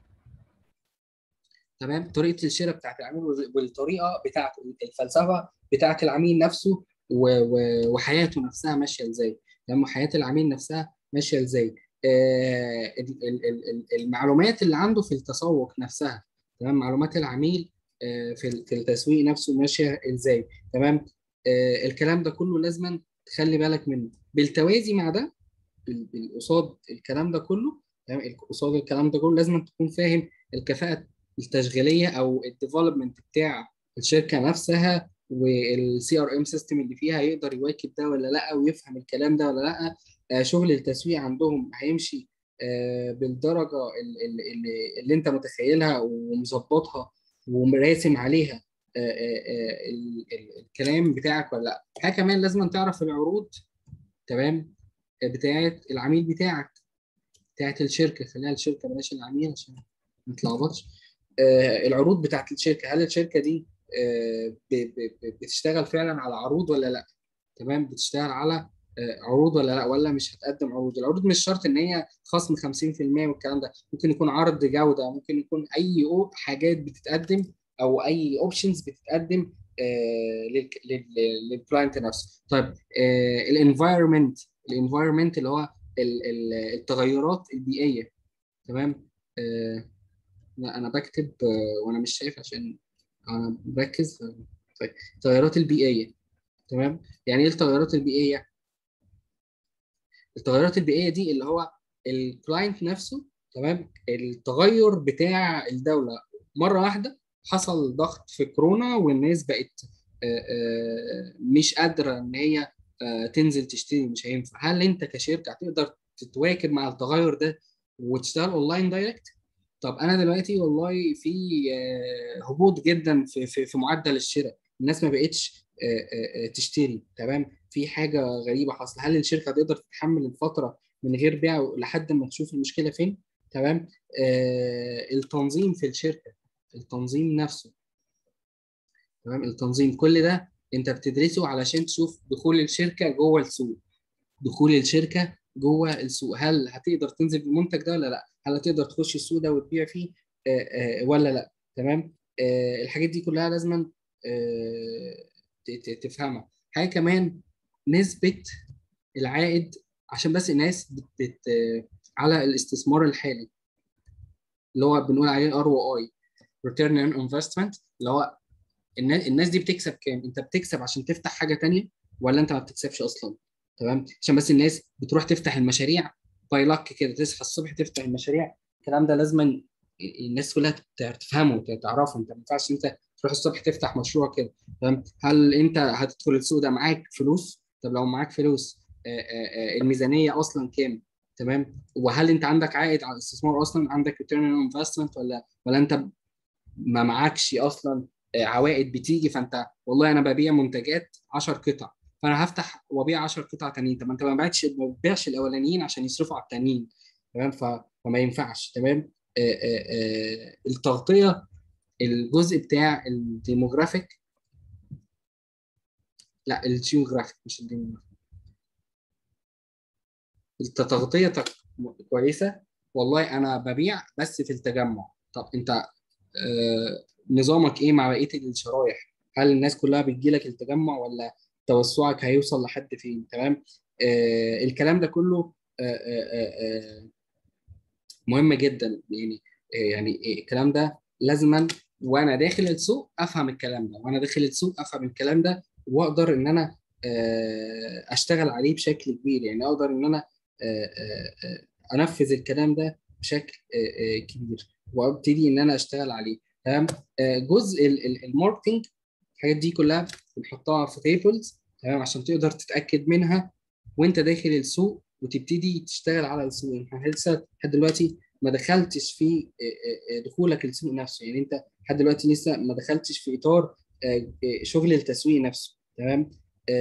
تمام طريقه الشراء بتاعت العميل والطريقه بتاعت الفلسفه بتاعت العميل نفسه و- و- وحياته نفسها ماشيه ازاي تمام حياه العميل نفسها ماشيه ازاي آه، ال- ال- ال- ال- المعلومات اللي عنده في التسوق نفسها تمام معلومات العميل آه، في ال- في التسويق نفسه ماشيه ازاي تمام آه، الكلام ده كله لازم تخلي بالك منه بالتوازي مع ده بال- بال- قصاد الكلام ده كله تمام قصاد الكلام ده كله لازم تكون فاهم الكفاءة التشغيلية او الديفلوبمنت بتاع الشركة نفسها والسي ار ام سيستم اللي فيها يقدر يواكب ده ولا لا ويفهم الكلام ده ولا لا آه، شغل التسويق عندهم هيمشي آه، بالدرجة ال- ال- اللي, اللي انت متخيلها ومظبطها ومراسم عليها آه، آه، آه، ال- ال- الكلام بتاعك ولا لا حاجة كمان لازم تعرف العروض تمام بتاعت العميل بتاعك بتاعت الشركه خليها الشركه بلاش العميل عشان ما نتلخبطش آه، العروض بتاعت الشركه هل الشركه دي آه، ب- ب- ب- بتشتغل فعلا على عروض ولا لا تمام بتشتغل على آه، عروض ولا لا ولا مش هتقدم عروض العروض مش شرط ان هي خصم 50% والكلام ده ممكن يكون عرض جوده ممكن يكون اي أو- حاجات بتتقدم او اي اوبشنز بتتقدم للكلاينت نفسه طيب الانفايرمنت الانفايرمنت اللي هو ال- ال- التغيرات البيئيه تمام آه، لا انا بكتب آه، وانا مش شايف عشان انا مركز ف- طيب التغيرات البيئيه تمام يعني ايه التغيرات البيئيه التغيرات البيئيه دي اللي هو الكلاينت نفسه تمام التغير بتاع الدوله مره واحده حصل ضغط في كورونا والناس بقت آه، آه، مش قادره ان هي آه، تنزل تشتري مش هينفع هل انت كشركه هتقدر تتواكب مع التغير ده وتشتغل اونلاين دايركت طب انا دلوقتي والله في آه، هبوط جدا في في في معدل الشراء الناس ما بقتش آه، آه، آه، تشتري تمام في حاجه غريبه حصل هل الشركه تقدر تتحمل الفتره من غير بيع لحد ما تشوف المشكله فين تمام آه التنظيم في الشركه التنظيم نفسه تمام التنظيم كل ده انت بتدرسه علشان تشوف دخول الشركه جوه السوق دخول الشركه جوه السوق هل هتقدر تنزل بالمنتج ده ولا لا هل هتقدر تخش السوق ده وتبيع فيه آه آه ولا لا تمام آه الحاجات دي كلها لازم آه ت- ت- تفهمها حاجه كمان نسبه العائد عشان بس الناس بت بت على الاستثمار الحالي اللي هو بنقول عليه ار او اي ريتيرن اون انفستمنت اللي هو الناس الناس دي بتكسب كام؟ انت بتكسب عشان تفتح حاجه تانية ولا انت ما بتكسبش اصلا؟ تمام؟ عشان بس الناس بتروح تفتح المشاريع باي لك كده تصحى الصبح تفتح المشاريع الكلام ده لازم الناس كلها تفهمه تعرفه انت ما ينفعش انت تروح الصبح تفتح مشروع كده تمام؟ هل انت هتدخل السوق ده معاك فلوس طب لو معاك فلوس آه، آه، آه، الميزانيه اصلا كام تمام وهل انت عندك عائد على الاستثمار اصلا عندك ريتيرن اون انفستمنت ولا ولا انت ما معكش اصلا آه، عوائد بتيجي فانت والله انا ببيع منتجات 10 قطع فانا هفتح وابيع 10 قطع تانيين طب ما انت ما بعتش ما بتبيعش الاولانيين عشان يصرفوا على التانيين تمام ف- فما ينفعش تمام آه، آه، آه، التغطيه الجزء بتاع الديموغرافيك لا الجيوغرافيك مش الديموغرافيك انت تغطيتك م- كويسه والله انا ببيع بس في التجمع طب انت آه، نظامك ايه مع بقيه الشرايح هل الناس كلها بتجيلك التجمع ولا توسعك هيوصل لحد فين تمام آه، الكلام ده كله آه، آه، آه، آه، مهم جدا يعني آه، يعني الكلام ده لازما وانا داخل السوق افهم الكلام ده وانا داخل السوق افهم الكلام ده واقدر ان انا آه، اشتغل عليه بشكل كبير يعني اقدر ان انا آه، آه، آه، انفذ الكلام ده بشكل آه، آه، كبير وابتدي ان انا اشتغل عليه تمام آه، جزء ال- ال- الماركتينج الحاجات دي كلها بنحطها في تيبلز تمام عشان تقدر تتاكد منها وانت داخل السوق وتبتدي تشتغل على السوق انت لسه لحد دلوقتي ما دخلتش في آه، آه، دخولك السوق نفسه يعني انت لحد دلوقتي لسه ما دخلتش في اطار آه، آه، شغل التسويق نفسه تمام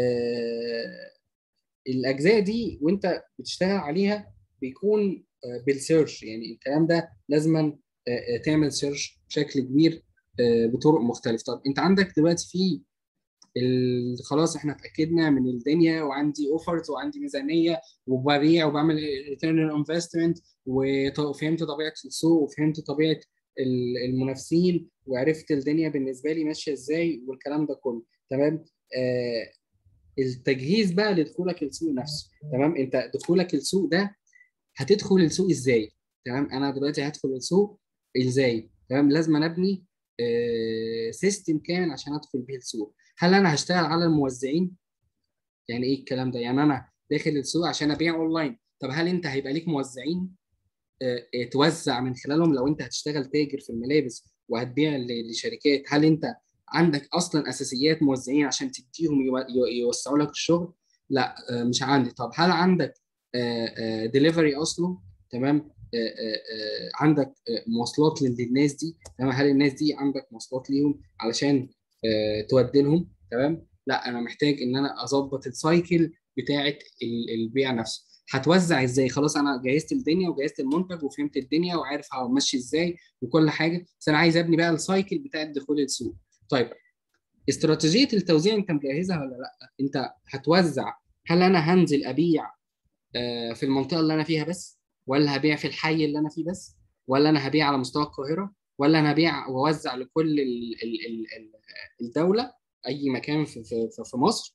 آه، الاجزاء دي وانت بتشتغل عليها بيكون آه، بالسيرش يعني الكلام ده لازما آه، آه، تعمل سيرش بشكل كبير آه، بطرق مختلفه طب انت عندك دلوقتي في ال- خلاص احنا اتاكدنا من الدنيا وعندي اوفرز وعندي ميزانيه وببيع وبعمل ريتيرن انفستمنت وفهمت طبيعه السوق وفهمت طبيعه ال- المنافسين وعرفت الدنيا بالنسبه لي ماشيه ازاي والكلام ده كله تمام آه التجهيز بقى لدخولك السوق نفسه تمام انت دخولك السوق ده هتدخل السوق ازاي تمام انا دلوقتي هدخل السوق ازاي تمام لازم أنا ابني آه سيستم كامل عشان ادخل بيه السوق هل انا هشتغل على الموزعين يعني ايه الكلام ده يعني انا داخل السوق عشان ابيع اونلاين طب هل انت هيبقى ليك موزعين آه، آه، توزع من خلالهم لو انت هتشتغل تاجر في الملابس وهتبيع ل- لشركات هل انت عندك اصلا اساسيات موزعين عشان تديهم يو- يو- يوسعوا لك الشغل لا آه، مش عندي طب هل عندك ديليفري اصلا تمام آه، آه، آه، عندك آه، مواصلات لل- للناس دي تمام هل الناس دي عندك مواصلات ليهم علشان آه، تودي لهم تمام لا انا محتاج ان انا اظبط السايكل بتاعه ال- البيع نفسه هتوزع ازاي خلاص انا جهزت الدنيا وجهزت المنتج وفهمت الدنيا وعارف همشي ازاي وكل حاجه بس انا عايز ابني بقى السايكل بتاع دخول السوق طيب استراتيجيه التوزيع انت مجهزها ولا لا انت هتوزع هل انا هنزل ابيع آه، في المنطقه اللي انا فيها بس ولا هبيع في الحي اللي انا فيه بس ولا انا هبيع على مستوى القاهره ولا انا هبيع واوزع لكل ال- ال- ال- ال- الدوله اي مكان في في في- في مصر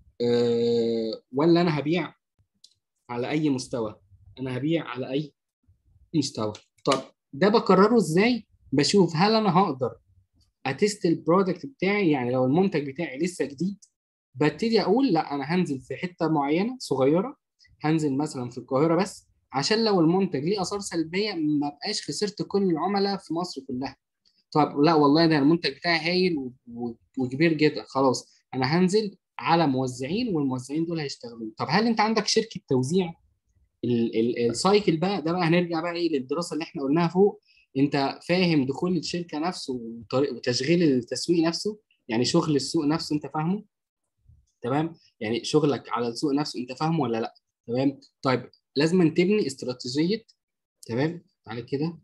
آه، ولا انا هبيع على اي مستوى انا هبيع على اي مستوى طب ده بقرره ازاي بشوف هل انا هقدر اتست البرودكت بتاعي يعني لو المنتج بتاعي لسه جديد ببتدي اقول لا انا هنزل في حته معينه صغيره هنزل مثلا في القاهره بس عشان لو المنتج ليه اثار سلبيه ما بقاش خسرت كل العملاء في مصر كلها طب لا والله ده المنتج بتاعي هايل و- و- وكبير جدا خلاص انا هنزل على موزعين والموزعين دول هيشتغلوا طب هل انت عندك شركه توزيع ال- ال- السايكل بقى ده بقى هنرجع بقى ايه للدراسه اللي احنا قلناها فوق انت فاهم دخول الشركه نفسه وطريق- وتشغيل التسويق نفسه يعني شغل السوق نفسه انت فاهمه تمام يعني شغلك على السوق نفسه انت فاهمه ولا لا تمام طيب لازم تبني استراتيجيه تمام تعالى كده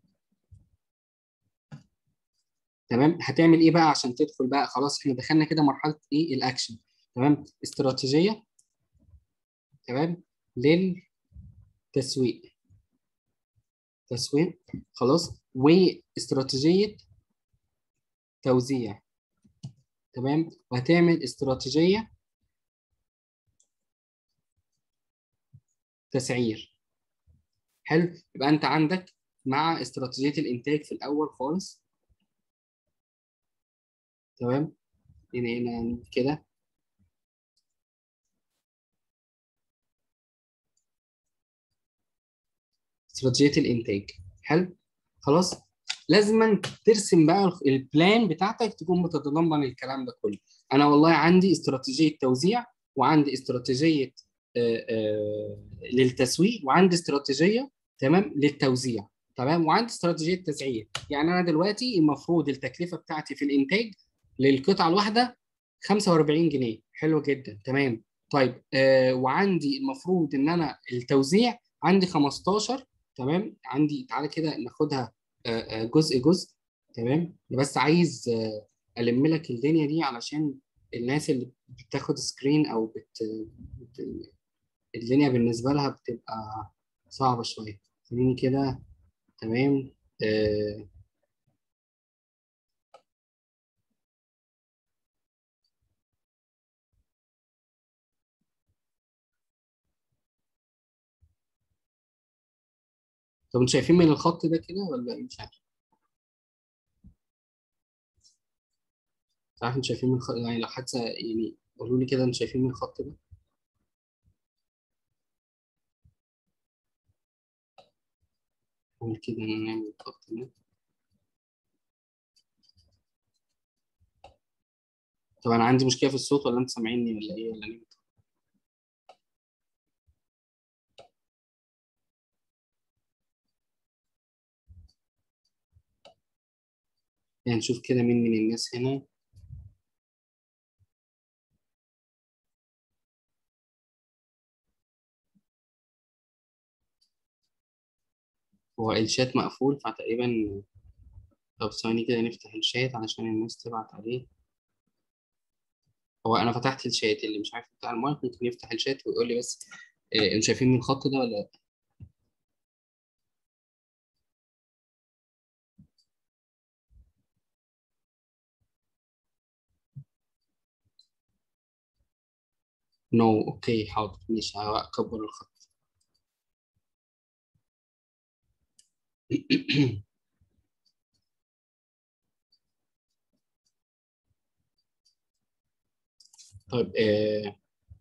تمام هتعمل ايه بقى عشان تدخل بقى خلاص احنا دخلنا كده مرحله ايه الاكشن تمام استراتيجيه تمام للتسويق تسويق خلاص واستراتيجيه توزيع تمام وهتعمل استراتيجيه تسعير حلو يبقى انت عندك مع استراتيجيه الانتاج في الاول خالص تمام هنا هنا كده استراتيجيه الانتاج حلو خلاص لازما ترسم بقى البلان بتاعتك تكون بتتضمن الكلام ده كله انا والله عندي استراتيجيه توزيع وعندي استراتيجيه آه، آه، للتسويق وعندي استراتيجيه تمام للتوزيع تمام وعندي استراتيجيه تسعير يعني انا دلوقتي المفروض التكلفه بتاعتي في الانتاج للقطعه الواحده 45 جنيه حلو جدا تمام طيب آه وعندي المفروض ان انا التوزيع عندي 15 تمام عندي تعالى كده ناخدها آه آه جزء جزء تمام أنا بس عايز آه الم لك الدنيا دي علشان الناس اللي بتاخد سكرين او بت... بت... الدنيا بالنسبه لها بتبقى صعبه شويه خليني كده تمام آه طب انتوا شايفين من الخط ده كده ولا ايه مش عارف مش عارف انتوا شايفين من الخط يعني لو حد يعني قولوا لي كده انتوا شايفين من الخط ده قول كده انا نعمل الخط ده طب انا عندي مشكله في الصوت ولا انتوا سامعيني ولا ايه ولا نمت يعني نشوف كده مين من الناس هنا هو الشات مقفول فتقريبا طب ثواني كده نفتح الشات علشان الناس تبعت عليه هو انا فتحت الشات اللي مش عارف بتاع المايك ممكن يفتح الشات ويقول لي بس إيه انتوا شايفين من الخط ده ولا لا نو اوكي حاضر مش هكبر الخط طيب آه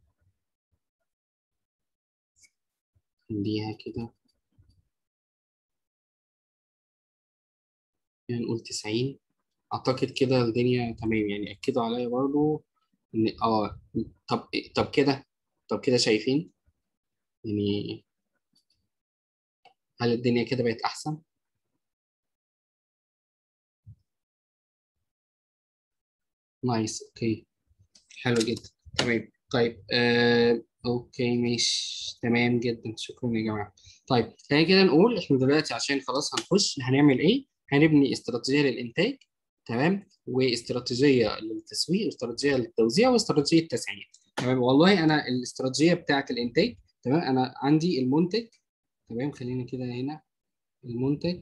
خليها كده يعني نقول 90 اعتقد كده الدنيا تمام يعني اكدوا عليا برضو ان اه طب طب كده طب كده شايفين يعني هل الدنيا كده بقت احسن نايس اوكي حلو جدا تمام طيب آه، اوكي ماشي تمام جدا شكرا يا جماعه طيب خلينا كده نقول احنا دلوقتي عشان خلاص هنخش هنعمل ايه هنبني استراتيجيه للانتاج تمام واستراتيجيه للتسويق واستراتيجيه للتوزيع واستراتيجيه تسعير تمام والله انا الاستراتيجيه بتاعه الانتاج تمام انا عندي المنتج تمام خلينا كده هنا المنتج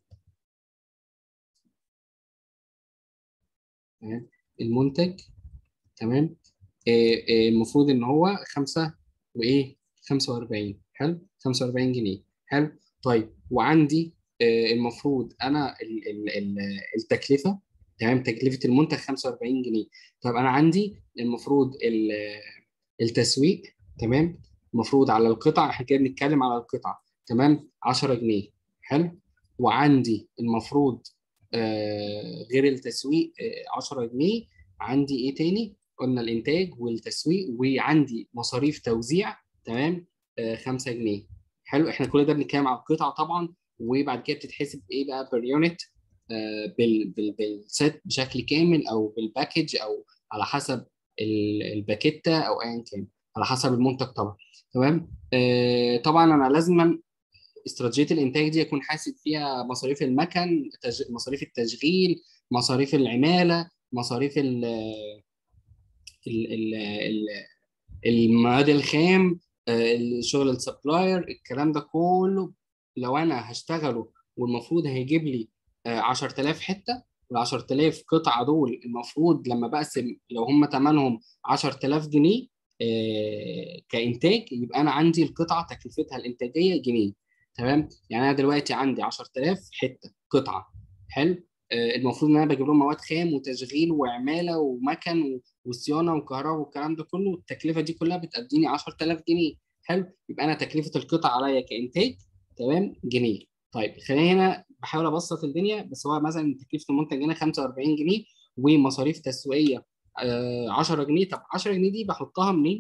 تمام المنتج تمام آه، آه، المفروض ان هو 5 وايه 45 حلو 45 جنيه حلو طيب وعندي آه، المفروض انا ال- ال- ال- التكلفه تمام تكلفه المنتج 45 جنيه طب انا عندي المفروض ال- التسويق تمام المفروض على القطعه احنا كده بنتكلم على القطعه تمام 10 جنيه حلو وعندي المفروض آه، غير التسويق آه، 10 جنيه عندي ايه تاني قلنا الانتاج والتسويق وعندي مصاريف توزيع تمام آه 5 جنيه حلو احنا كل ده بنتكلم على القطعه طبعا وبعد كده بتتحسب ايه بقى بير يونت آه بال بال بالست بشكل كامل او بالباكج او على حسب ال- الباكيته او ايا كان على حسب المنتج طبعا تمام آه طبعا انا لازما استراتيجيه الانتاج دي اكون حاسب فيها مصاريف المكن تج... مصاريف التشغيل مصاريف العماله مصاريف ال ال ال ال المواد الخام آه، الشغل السبلاير الكلام ده كله لو انا هشتغله والمفروض هيجيب لي آه، 10000 حته وال 10000 قطعه دول المفروض لما بقسم لو هم ثمنهم 10000 جنيه آه، كانتاج يبقى انا عندي القطعه تكلفتها الانتاجيه جنيه تمام يعني انا دلوقتي عندي 10000 حته قطعه حلو آه، المفروض ان انا بجيب لهم مواد خام وتشغيل وعماله ومكن وصيانه وكهرباء والكلام ده كله التكلفه دي كلها بتديني 10000 جنيه حلو يبقى انا تكلفه القطع عليا كانتاج تمام جنيه طيب خلينا هنا بحاول ابسط الدنيا بس هو مثلا تكلفه المنتج هنا 45 جنيه ومصاريف تسويقيه آه 10 جنيه طب 10 جنيه دي بحطها منين؟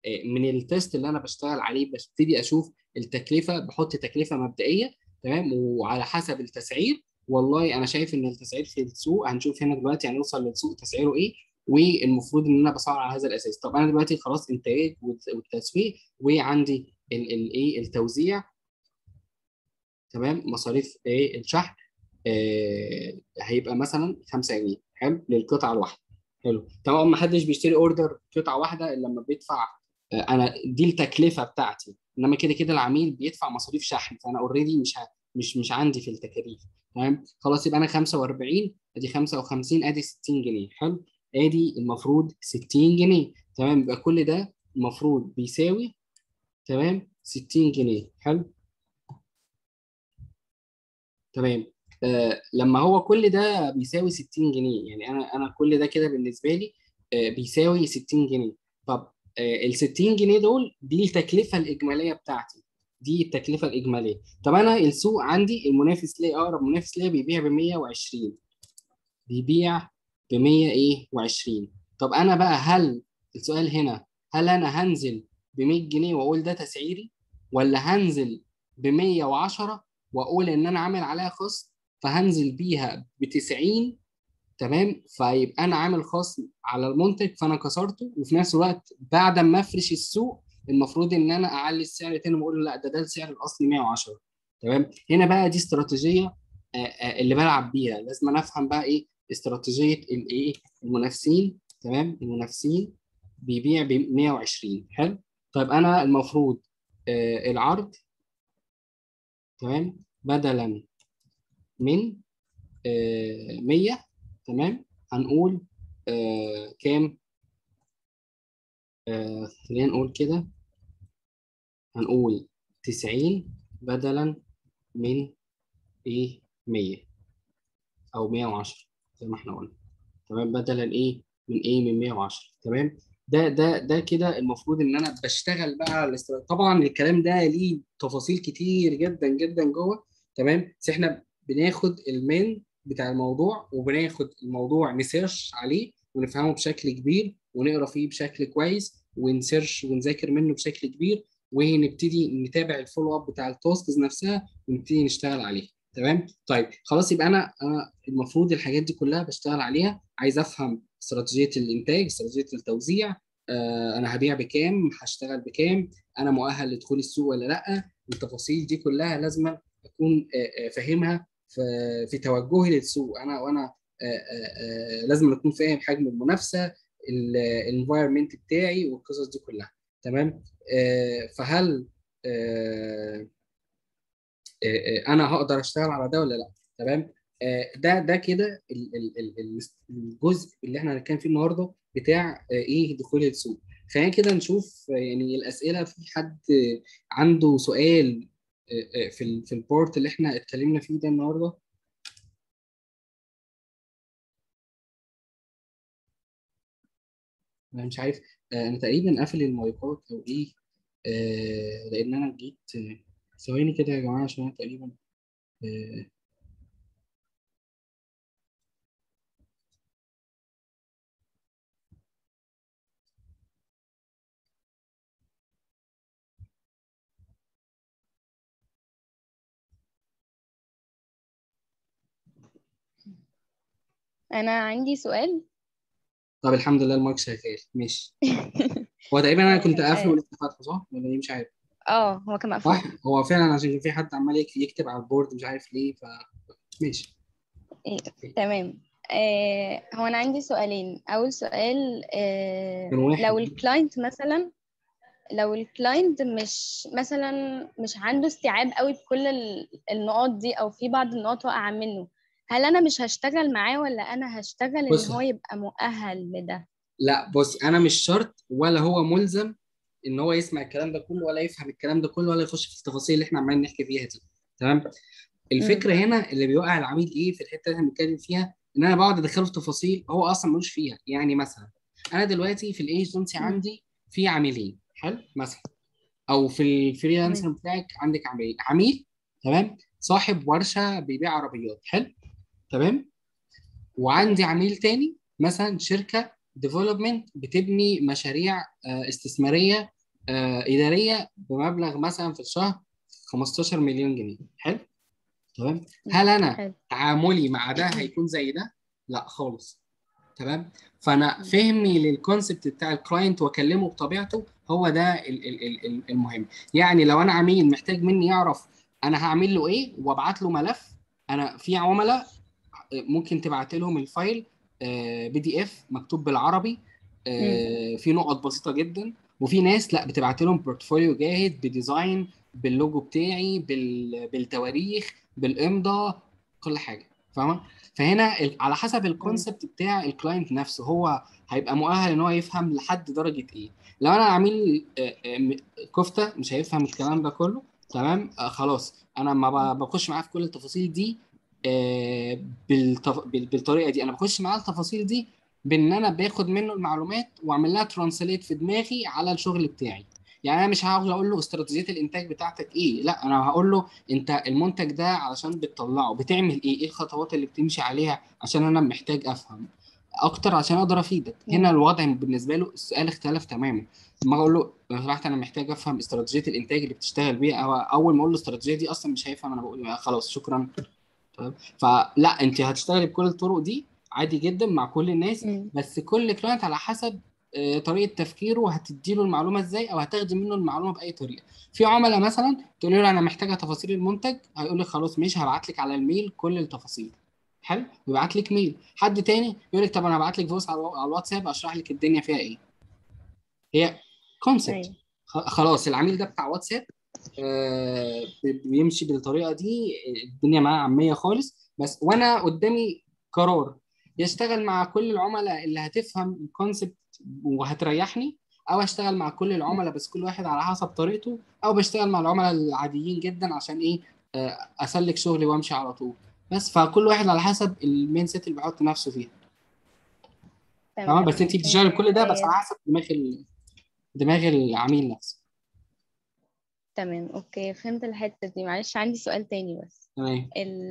من التيست اللي انا بشتغل عليه ببتدي اشوف التكلفه بحط تكلفه مبدئيه تمام وعلى حسب التسعير والله انا شايف ان التسعير في السوق هنشوف هنا دلوقتي هنوصل للسوق تسعيره ايه والمفروض ان انا بسعر على هذا الاساس طب انا دلوقتي خلاص انتاج والتسويق وعندي الايه التوزيع تمام مصاريف ايه الشحن آه هيبقى مثلا 5 جنيه حلو للقطعه الواحده حلو طبعا ما حدش بيشتري اوردر قطعه واحده الا لما بيدفع آه انا دي التكلفه بتاعتي انما كده كده العميل بيدفع مصاريف شحن فانا اوريدي مش ه... مش مش عندي في التكاليف تمام خلاص يبقى انا 45 ادي 55 ادي 60 جنيه حلو ادي المفروض 60 جنيه تمام يبقى كل ده المفروض بيساوي تمام 60 جنيه حلو تمام آه لما هو كل ده بيساوي 60 جنيه يعني انا انا كل ده كده بالنسبه لي آه بيساوي 60 جنيه طب آه ال 60 جنيه دول دي التكلفه الاجماليه بتاعتي دي التكلفه الاجماليه طب انا السوق عندي المنافس ليا اقرب منافس ليا بيبيع ب 120 بيبيع ب 100 ايه و20 طب انا بقى هل السؤال هنا هل انا هنزل ب 100 جنيه واقول ده تسعيري ولا هنزل ب 110 واقول ان انا عامل عليها خصم فهنزل بيها ب 90 تمام فيبقى انا عامل خصم على المنتج فانا كسرته وفي نفس الوقت بعد ما افرش السوق المفروض ان انا اعلي السعر تاني واقول لا ده ده السعر الاصلي 110 تمام هنا بقى دي استراتيجيه اللي بلعب بيها لازم انا افهم بقى ايه استراتيجيه الايه المنافسين تمام المنافسين بيبيع ب 120 حلو طيب انا المفروض آه العرض تمام بدلا من آه 100 تمام هنقول آه كام آه خلينا نقول كده هنقول 90 بدلا من ايه 100 او 110 زي ما احنا قلنا تمام بدلا ايه من ايه من 110 تمام ده ده ده كده المفروض ان انا بشتغل بقى على الاستراتيجيه طبعا الكلام ده ليه تفاصيل كتير جدا جدا جوه تمام بس احنا بناخد المين بتاع الموضوع وبناخد الموضوع نسيرش عليه ونفهمه بشكل كبير ونقرا فيه بشكل كويس ونسيرش ونذاكر منه بشكل كبير ونبتدي نتابع الفولو اب بتاع التاسكس نفسها ونبتدي نشتغل عليها تمام طيب خلاص يبقى انا انا المفروض الحاجات دي كلها بشتغل عليها عايز افهم استراتيجيه الانتاج استراتيجيه التوزيع آه انا هبيع بكام هشتغل بكام انا مؤهل لدخول السوق ولا لا التفاصيل دي كلها لازم اكون آه فاهمها في في توجهي للسوق انا وانا آه لازم اكون فاهم حجم المنافسه الانفايرمنت بتاعي والقصص دي كلها تمام فهل انا هقدر اشتغل على ده ولا لا تمام ده ده كده الجزء اللي احنا هنتكلم فيه النهارده بتاع ايه دخول السوق خلينا كده نشوف يعني الاسئله في حد عنده سؤال في في البورت اللي احنا اتكلمنا فيه ده النهارده انا مش عارف انا تقريبا قافل المايكات او ايه لان انا جيت ثواني كده يا جماعه عشان انا تقريبا انا عندي سؤال طب الحمد لله المايك شغال ماشي هو تقريبا انا كنت قافله ولسه فاتحه صح ولا ايه مش عارف اه هو كان مقفول صح هو فعلا عشان كان في حد عمال يكتب على البورد مش عارف ليه ف ماشي إيه. تمام آه هو انا عندي سؤالين اول سؤال آه لو الكلاينت مثلا لو الكلاينت مش مثلا مش عنده استيعاب قوي بكل النقاط دي او في بعض النقاط واقعه منه هل انا مش هشتغل معاه ولا انا هشتغل ان هو يبقى مؤهل لده لا بص انا مش شرط ولا هو ملزم ان هو يسمع الكلام ده كله ولا يفهم الكلام ده كله ولا يخش في التفاصيل اللي احنا عمالين نحكي فيها دي تمام الفكره م. هنا اللي بيوقع العميل ايه في الحته اللي احنا بنتكلم فيها ان انا بقعد ادخله في تفاصيل هو اصلا ملوش فيها يعني مثلا انا دلوقتي في الايجنسي عندي في عميلين حلو مثلا او في الفريلانسر بتاعك عندك عميل عميل تمام صاحب ورشه بيبيع عربيات حلو تمام وعندي عميل تاني مثلا شركه ديفلوبمنت بتبني مشاريع استثماريه آه اداريه بمبلغ مثلا في الشهر 15 مليون جنيه حلو تمام هل انا حلو. تعاملي مع ده هيكون زي ده لا خالص تمام فانا فهمي للكونسبت بتاع الكلاينت واكلمه بطبيعته هو ده المهم يعني لو انا عميل محتاج مني يعرف انا هعمل له ايه وابعت له ملف انا في عملاء ممكن تبعت لهم الفايل بي دي اف مكتوب بالعربي آه، في نقط بسيطه جدا وفي ناس لا بتبعت لهم بورتفوليو جاهز بديزاين باللوجو بتاعي بالتواريخ بالامضاء كل حاجه فاهمه فهنا على حسب الكونسبت بتاع الكلاينت نفسه هو هيبقى مؤهل ان هو يفهم لحد درجه ايه لو انا عميل آه، آه، كفته مش هيفهم الكلام ده كله تمام آه خلاص انا ما بخش معاه في كل التفاصيل دي آه بالتف... بالطريقه دي انا بخش معاه التفاصيل دي بان انا باخد منه المعلومات واعمل لها ترانسليت في دماغي على الشغل بتاعي يعني انا مش هقعد اقول له استراتيجيه الانتاج بتاعتك ايه لا انا هقول له انت المنتج ده علشان بتطلعه بتعمل ايه ايه الخطوات اللي بتمشي عليها عشان انا محتاج افهم اكتر عشان اقدر افيدك هنا الوضع بالنسبه له السؤال اختلف تماما لما اقول له لو سمحت انا محتاج افهم استراتيجيه الانتاج اللي بتشتغل بيها أو اول ما اقول له الاستراتيجيه دي اصلا مش هيفهم انا بقول خلاص شكرا فلا انت هتشتغلي بكل الطرق دي عادي جدا مع كل الناس بس كل كلاينت على حسب آه، طريقه تفكيره هتدي له المعلومه ازاي او هتاخدي منه المعلومه باي طريقه في عملاء مثلا تقول له انا محتاجه تفاصيل المنتج هيقول لك خلاص ماشي هبعت لك على الميل كل التفاصيل حلو ويبعت لك ميل حد تاني يقول لك طب انا هبعت لك فويس على الواتساب اشرح لك الدنيا فيها ايه هي كونسبت أيوة. خلاص العميل ده بتاع واتساب آه بيمشي بالطريقه دي الدنيا معاه عاميه خالص بس وانا قدامي قرار يشتغل مع كل العملاء اللي هتفهم الكونسبت وهتريحني او اشتغل مع كل العملاء بس كل واحد على حسب طريقته او بشتغل مع العملاء العاديين جدا عشان ايه آه، اسلك شغلي وامشي على طول بس فكل واحد على حسب المين سيت اللي بيحط نفسه فيها تمام بس انت بتشتغلي كل ده بس على حسب دماغ ال... دماغ العميل نفسه تمام اوكي فهمت الحته دي معلش عندي سؤال تاني بس تمام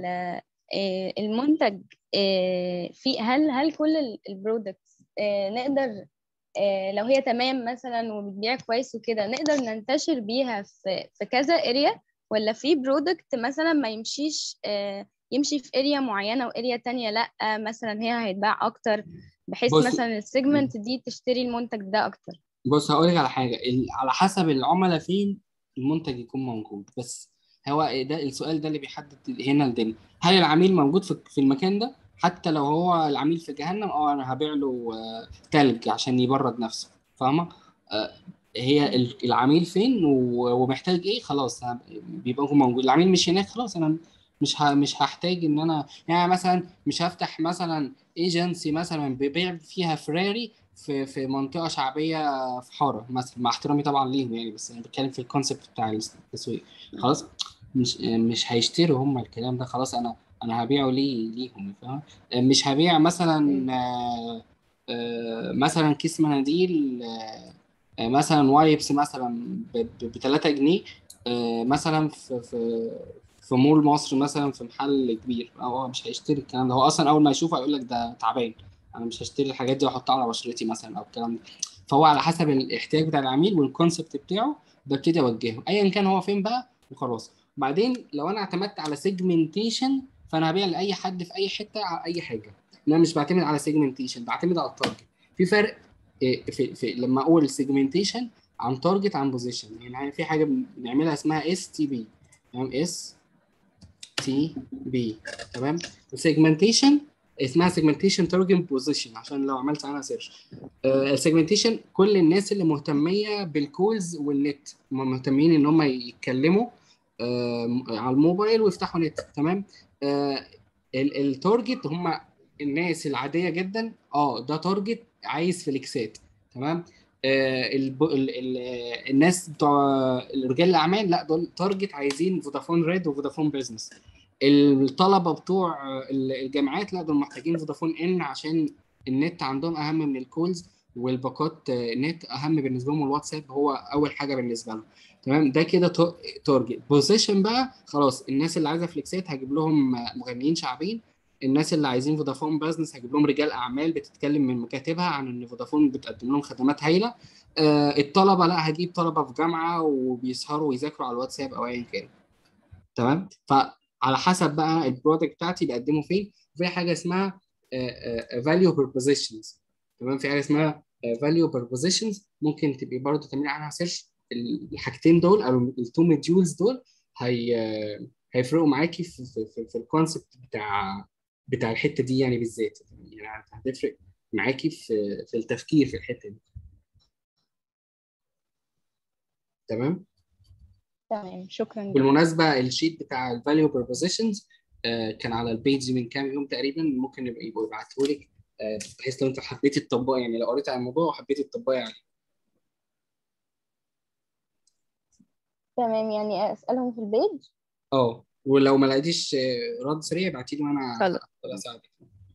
آه، المنتج آه، في هل هل كل البرودكتس نقدر لو هي تمام مثلا وبتبيع كويس وكده نقدر ننتشر بيها في في كذا اريا ولا في برودكت مثلا ما يمشيش يمشي في اريا معينه واريا تانية لا مثلا هي هيتباع اكتر بحيث مثلا السيجمنت دي تشتري المنتج ده اكتر بص هقول لك على حاجه على حسب العملاء فين المنتج يكون موجود بس هو ده السؤال ده اللي بيحدد هنا الدنيا هل العميل موجود في المكان ده حتى لو هو العميل في جهنم اه انا هبيع له تلج عشان يبرد نفسه فاهمه آه، هي العميل فين ومحتاج ايه خلاص بيبقى هو موجود العميل مش هناك خلاص انا مش مش هحتاج ان انا يعني مثلا مش هفتح مثلا ايجنسي مثلا ببيع فيها فراري في في منطقه شعبيه في حاره مثلا مع احترامي طبعا ليهم يعني بس انا بتكلم في الكونسيبت بتاع التسويق خلاص مش مش هيشتروا هم الكلام ده خلاص انا انا هبيعه ليه ليهم فاهم مش هبيع مثلا آه آه مثلا كيس مناديل آه مثلا وايبس مثلا ب 3 جنيه آه مثلا في في في مول مصر مثلا في محل كبير هو مش هيشتري الكلام ده هو اصلا اول ما يشوفه هيقول لك ده تعبان انا مش هشتري الحاجات دي واحطها على بشرتي مثلا او الكلام ده فهو على حسب الاحتياج بتاع العميل والكونسبت بتاعه ببتدي اوجهه ايا كان هو فين بقى وخلاص بعدين لو انا اعتمدت على سيجمنتيشن فانا هبيع لاي حد في اي حته على اي حاجه انا مش بعتمد على سيجمنتيشن بعتمد على التارجت في فرق إيه، في, في لما اقول سيجمنتيشن عن تارجت عن بوزيشن يعني في حاجه بنعملها اسمها اس تي بي تمام اس تي بي تمام السيجمنتيشن اسمها سيجمنتيشن تارجت بوزيشن عشان لو عملت عنها سيرش السيجمنتيشن كل الناس اللي مهتميه بالكولز والنت هم مهتمين ان هم يتكلموا آه على الموبايل ويفتحوا نت تمام آه التارجت هم الناس العاديه جدا اه ده تارجت عايز فليكسات تمام آه ال ال الناس بتوع رجال الاعمال لا دول تارجت عايزين فودافون ريد وفودافون بيزنس الطلبه بتوع الجامعات لا دول محتاجين فودافون ان عشان النت عندهم اهم من الكولز والباقات نت اهم بالنسبه لهم الواتساب هو اول حاجه بالنسبه لهم تمام ده كده تارجت بوزيشن بقى خلاص الناس اللي عايزه فليكسات هجيب لهم مغنيين شعبيين الناس اللي عايزين فودافون بزنس هجيب لهم رجال اعمال بتتكلم من مكاتبها عن ان فودافون بتقدم لهم خدمات هايله آه الطلبه لا هجيب طلبه في جامعه وبيسهروا ويذاكروا على الواتساب او ايا كان تمام فعلى حسب بقى البرودكت بتاعتي بقدمه فين في حاجه اسمها فاليو بروبوزيشنز تمام في حاجه اسمها فاليو بروبوزيشنز ممكن تبقي برضه تعملي عنها سيرش الحاجتين دول او التو موديولز دول هي هيفرقوا معاكي في في, في, في الكونسبت بتاع بتاع الحته دي يعني بالذات يعني هتفرق معاكي في في التفكير في الحته دي تمام تمام شكرا بالمناسبه الشيت بتاع الفاليو بروبوزيشنز كان على البيج من كام يوم تقريبا ممكن يبقى يبقوا يبعتوا لك آه بحيث لو انت حبيتي تطبقي يعني لو قريت عن الموضوع وحبيتي تطبقي عليه تمام يعني اسالهم في البيج اه ولو ما لقيتيش رد سريع ابعتي لي وانا خلاص اساعدك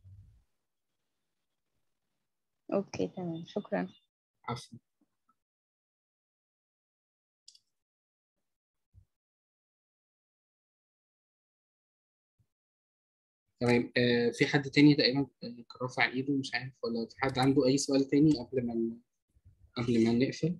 اوكي تمام شكرا عفوا تمام آه في حد تاني تقريبا كان رافع ايده مش عارف ولا في حد عنده اي سؤال تاني قبل ما قبل ما نقفل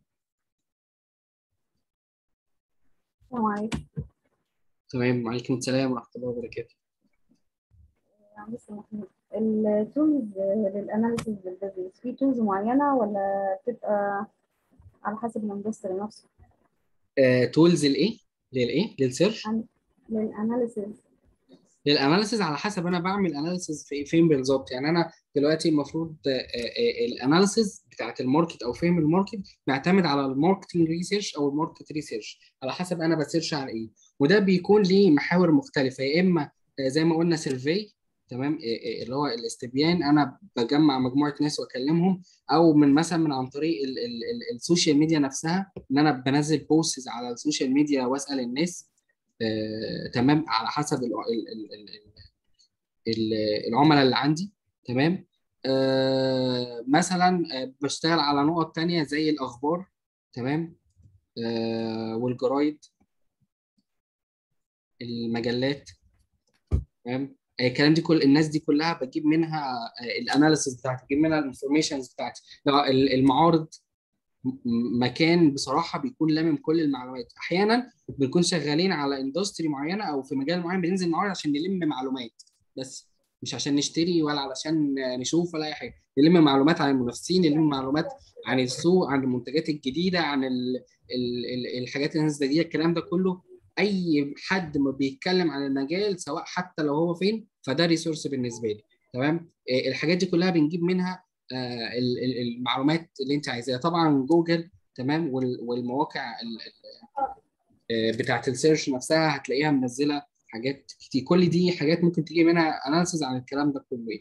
السلام عليكم تمام وعليكم السلام ورحمه الله وبركاته مستر محمود التولز للاناليسيس بالبيزنس في تولز معينه ولا بتبقى على حسب الاندستري نفسه آه تولز الايه للايه للسيرش للاناليسيس للاناليسيز على حسب انا بعمل اناليسيز في فين بالظبط يعني انا دلوقتي المفروض الاناليسيز بتاعت الماركت او فهم الماركت بيعتمد على الماركتنج ريسيرش او الماركت ريسيرش على حسب انا بسيرش على ايه وده بيكون ليه محاور مختلفه يا اما زي ما قلنا سيرفي تمام اللي هو الاستبيان انا بجمع مجموعه ناس واكلمهم او من مثلا من عن طريق ال ال ال السوشيال ميديا نفسها ان انا بنزل بوستس على السوشيال ميديا واسال الناس آه، تمام على حسب ال ال ال ال العملاء اللي عندي تمام آه مثلا آه بشتغل على نقط تانية زي الأخبار تمام آه والجرايد المجلات تمام الكلام دي كل الناس دي كلها بجيب منها الاناليسيس بتاعتي بجيب منها الانفورميشنز بتاعتي المعارض مكان بصراحه بيكون لامم كل المعلومات احيانا بنكون شغالين على اندستري معينه او في مجال معين بننزل معارض عشان نلم معلومات بس مش عشان نشتري ولا علشان نشوف ولا اي حاجه نلم معلومات عن المنافسين نلم معلومات عن السوق عن المنتجات الجديده عن ال ال ال الحاجات اللي نازله جديده الكلام ده كله اي حد ما بيتكلم عن المجال سواء حتى لو هو فين فده ريسورس بالنسبه لي تمام الحاجات دي كلها بنجيب منها المعلومات اللي انت عايزاها طبعا جوجل تمام والمواقع بتاعت السيرش نفسها هتلاقيها منزله حاجات كتير كل دي حاجات ممكن تيجي منها اناليسز عن الكلام ده كله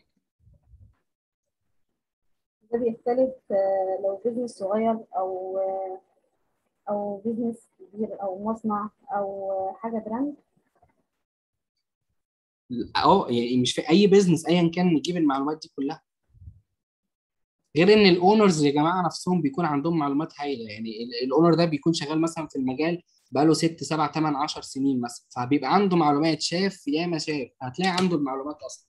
ده بيختلف لو بيزنس صغير او او بيزنس كبير او مصنع او حاجه براند اه يعني مش في اي بيزنس ايا كان نجيب المعلومات دي كلها غير ان الاونرز يا جماعه نفسهم بيكون عندهم معلومات هايله يعني الاونر ده بيكون شغال مثلا في المجال بقاله 6 7 8 10 سنين مثلا فبيبقى عنده معلومات شاف ياما شاف هتلاقي عنده المعلومات اصلا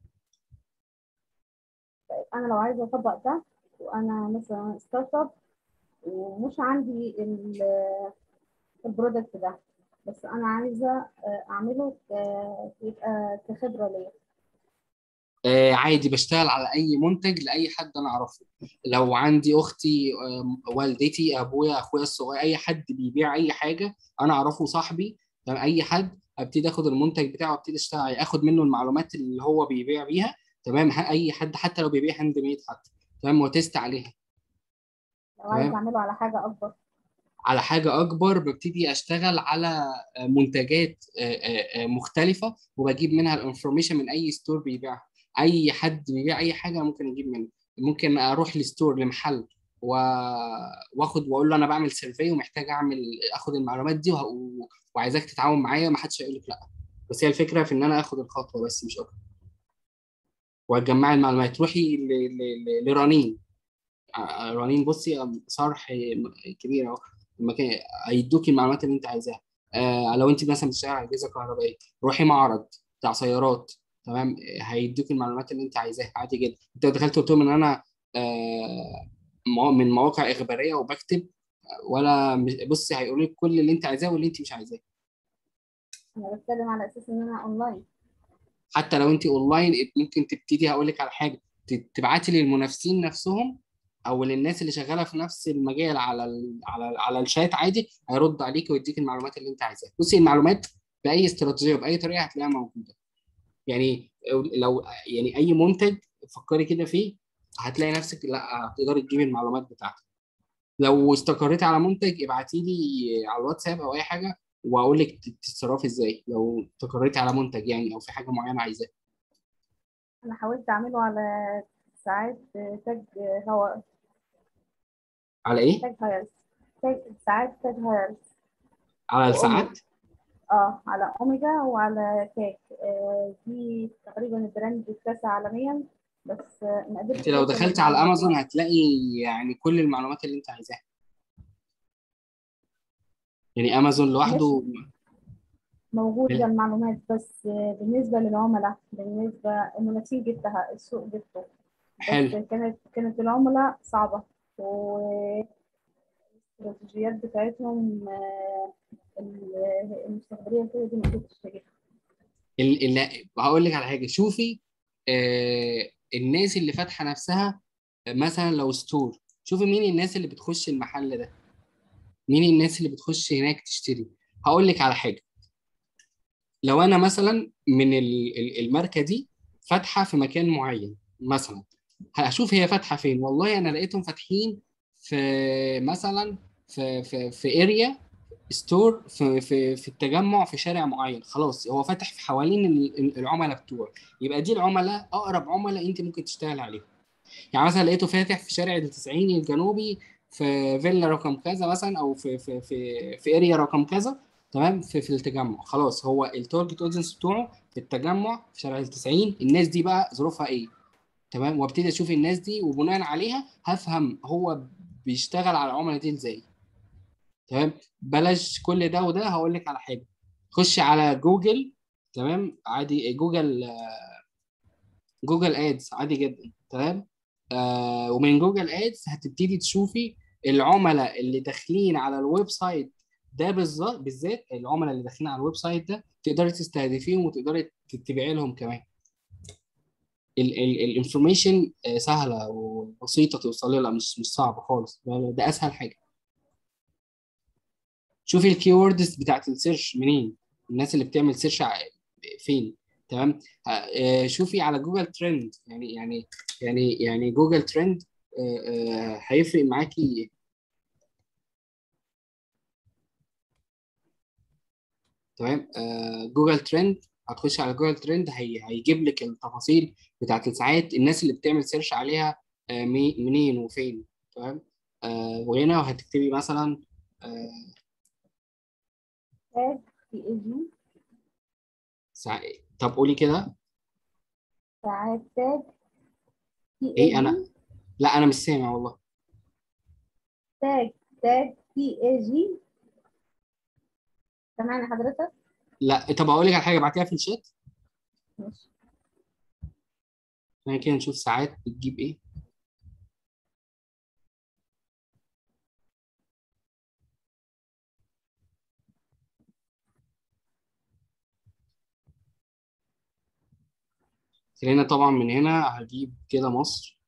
طيب انا لو عايزه اطبق ده وانا مثلا ستارت اب ومش عندي البرودكت ده بس انا عايزه اعمله يبقى كخبره ليا آه عادي بشتغل على اي منتج لاي حد انا اعرفه لو عندي اختي آه والدتي ابويا اخويا الصغير اي حد بيبيع اي حاجه انا اعرفه صاحبي اي حد ابتدي اخد المنتج بتاعه ابتدي اشتغل اخد منه المعلومات اللي هو بيبيع بيها تمام اي حد حتى لو بيبيع هاند ميد حتى تمام وتست عليها لو عايز اعمله على حاجه اكبر على حاجه اكبر ببتدي اشتغل على منتجات مختلفه وبجيب منها الانفورميشن من اي ستور بيبيعها اي حد بيبيع اي حاجه ممكن اجيب منه ممكن اروح لستور لمحل و... واخد واقول له انا بعمل سيرفي ومحتاج اعمل اخد المعلومات دي وه... وعايزاك تتعاون معايا ما حدش هيقول لك لا بس هي الفكره في ان انا اخد الخطوه بس مش اكتر وتجمعي المعلومات روحي ل... ل... لرنين رنين بصي صرح كبير اهو المكان هيدوكي المعلومات اللي انت عايزاها آه لو انت مثلا بتشتغل على اجهزه كهربائيه روحي معرض بتاع سيارات تمام هيدوك المعلومات اللي انت عايزاها عادي جدا انت لو دخلت قلت لهم ان انا آه، مو- من مواقع اخباريه وبكتب ولا مش- بصي هيقولوا لك كل اللي انت عايزاه واللي انت مش عايزاه انا بتكلم على اساس ان انا اونلاين حتى لو انت اونلاين ممكن تبتدي هقول لك على حاجه ت- تبعتي للمنافسين نفسهم او للناس اللي شغاله في نفس المجال على ال على ال على الشات عادي هيرد عليك ويديك المعلومات اللي انت عايزاها بصي المعلومات باي استراتيجيه وباي طريقه هتلاقيها موجوده يعني لو يعني اي منتج فكري كده فيه هتلاقي نفسك لا هتقدري تجيبي المعلومات بتاعته لو استقريتي على منتج ابعتي لي على الواتساب او اي حاجه واقول لك تتصرفي ازاي لو استقريتي على منتج يعني او في حاجه معينه عايزاها انا حاولت اعمله على ساعات تاج هوا على ايه تاج هايرز تاج ساعات تاج هايرز على الساعات اه على اوميجا وعلى تاج آه دي تقريبا البراند التاسع عالميا بس آه، ما قدرتش انت لو أوصل دخلت على للمعلومات. امازون هتلاقي يعني كل المعلومات اللي انت عايزاها يعني امازون لوحده موجودة مم. المعلومات بس آه، بالنسبة للعملاء بالنسبة المنافسين جبتها السوق جبته بس حلو كانت كانت العملاء صعبة والاستراتيجيات بتاعتهم آه، ال- المستقبلية كده دي ما قدرتش أجيبها ال- اللي هقول لك على حاجه شوفي آه الناس اللي فاتحه نفسها مثلا لو ستور شوفي مين الناس اللي بتخش المحل ده مين الناس اللي بتخش هناك تشتري هقول لك على حاجه لو انا مثلا من ال- ال- الماركه دي فاتحه في مكان معين مثلا هشوف هي فاتحه فين والله انا لقيتهم فاتحين في مثلا في في في اريا ستور في في في التجمع في شارع معين خلاص هو فاتح في حوالين ال- ال- العملاء بتوعه يبقى دي العملاء اقرب عملاء انت ممكن تشتغل عليهم يعني مثلا لقيته فاتح في شارع التسعيني الجنوبي في فيلا رقم كذا مثلا او في في في في اريا رقم كذا تمام في في التجمع خلاص هو التارجت اودينس بتوعه في التجمع في شارع التسعين الناس دي بقى ظروفها ايه تمام وابتدي اشوف الناس دي وبناء عليها هفهم هو بيشتغل على العملاء دي ازاي تمام بلاش كل ده وده هقول لك على حاجه خش على جوجل تمام عادي جوجل آه، جوجل ادز عادي جدا تمام آه ومن جوجل ادز هتبتدي تشوفي العملاء اللي داخلين على الويب سايت ده بالظبط بالذات العملاء اللي داخلين على الويب سايت ده تقدري تستهدفيهم وتقدري تتبعي لهم كمان الانفورميشن سهله وبسيطه توصلي لها مش مش صعبه خالص ده ده اسهل حاجه شوفي الكي ووردز بتاعت السيرش منين الناس اللي بتعمل سيرش ع- فين تمام ه- آه، شوفي على جوجل ترند يعني يعني يعني يعني جوجل ترند آه، آه، هيفرق معاكي تمام آه، جوجل ترند هتخش على جوجل ترند هي هيجيب لك التفاصيل بتاعت الساعات الناس اللي بتعمل سيرش عليها آه، مي- منين وفين تمام آه، وهنا هتكتبي مثلا آه، تاج في اي جي ساع- طب قولي كده ساعات تاج في اي ايه انا جي لا انا مش سامع والله تاج تاج في اي جي سامعني حضرتك؟ لا طب هقول لك على حاجه ابعتيها في الشات ماشي خلينا كده نشوف ساعات بتجيب ايه خلينا طبعا من هنا هجيب كده مصر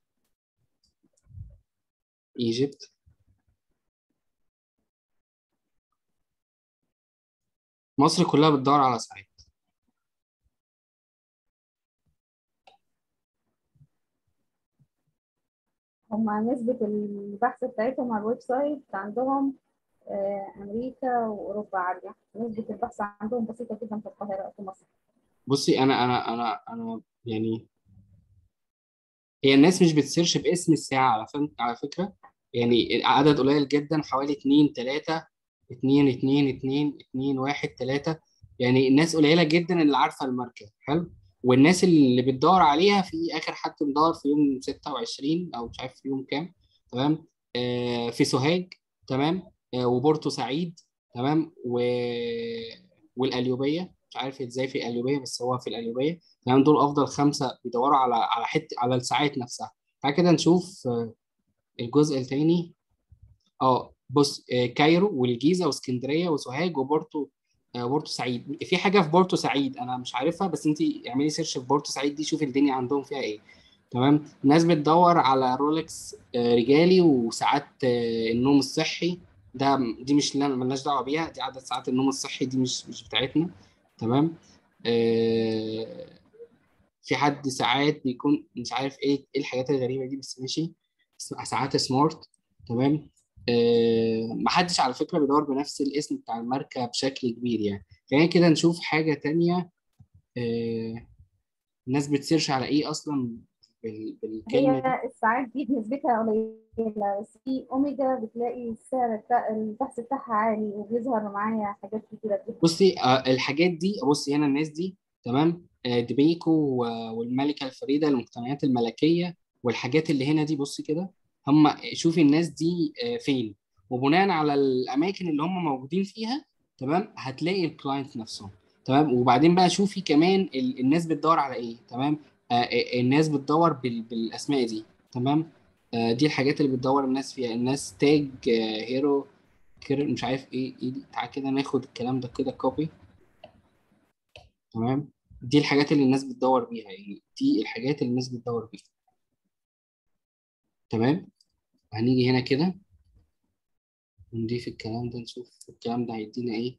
ايجيبت مصر كلها بتدور على ساعات هما نسبة البحث بتاعتهم على الويب سايت عندهم آه، أمريكا وأوروبا عالية نسبة البحث عندهم بسيطة جدا في القاهرة في مصر بصي انا انا انا انا يعني هي الناس مش بتسيرش باسم الساعة على فن... على فكرة يعني عدد قليل جدا حوالي اتنين تلاتة اتنين اتنين اتنين اتنين واحد تلاتة يعني الناس قليلة جدا اللي عارفة الماركة حلو والناس اللي بتدور عليها في آخر حد مدور في يوم 26 أو مش عارف في يوم كام تمام آه في سوهاج تمام آه وبورتو سعيد تمام و... والقليوبية مش عارف ازاي في القليوبيه بس هو في القليوبيه تمام دول افضل خمسه بيدوروا على على حته على الساعات نفسها تعالى كده نشوف آه، الجزء الثاني اه بص آه، كايرو والجيزه واسكندريه وسوهاج وبورتو آه، بورتو سعيد في حاجه في بورتو سعيد انا مش عارفها بس انت اعملي سيرش في بورتو سعيد دي شوفي الدنيا عندهم فيها ايه تمام الناس بتدور على رولكس رجالي وساعات النوم الصحي ده دي مش اللي مالناش دعوه بيها دي عدد ساعات النوم الصحي دي مش مش بتاعتنا تمام آه في حد ساعات بيكون مش عارف ايه ايه الحاجات الغريبه دي بس ماشي ساعات سمارت تمام آه محدش على فكره بيدور بنفس الاسم بتاع الماركه بشكل كبير يعني خلينا كده نشوف حاجه تانية آه الناس بتسيرش على ايه اصلا بالكلمه هي الساعات دي نسبتها قليله بس في اوميجا بتلاقي السعر بتاع البحث بتاعها عالي وبيظهر معايا حاجات كتيره جدا بصي آه الحاجات دي بصي هنا الناس دي تمام آه دبيكو والملكه الفريده المقتنيات الملكيه والحاجات اللي هنا دي بصي كده هم شوفي الناس دي آه فين وبناء على الاماكن اللي هم موجودين فيها تمام هتلاقي الكلاينت نفسهم تمام وبعدين بقى شوفي كمان الناس بتدور على ايه تمام آه، آه، الناس بتدور بالاسماء دي تمام آه، دي الحاجات اللي بتدور الناس فيها الناس تاج هيرو كير مش عارف ايه ايه دي تعال كده ناخد الكلام ده كده كوبي تمام دي الحاجات اللي الناس بتدور بيها يعني دي الحاجات اللي الناس بتدور بيها تمام هنيجي هنا كده نضيف الكلام ده نشوف الكلام ده هيدينا ايه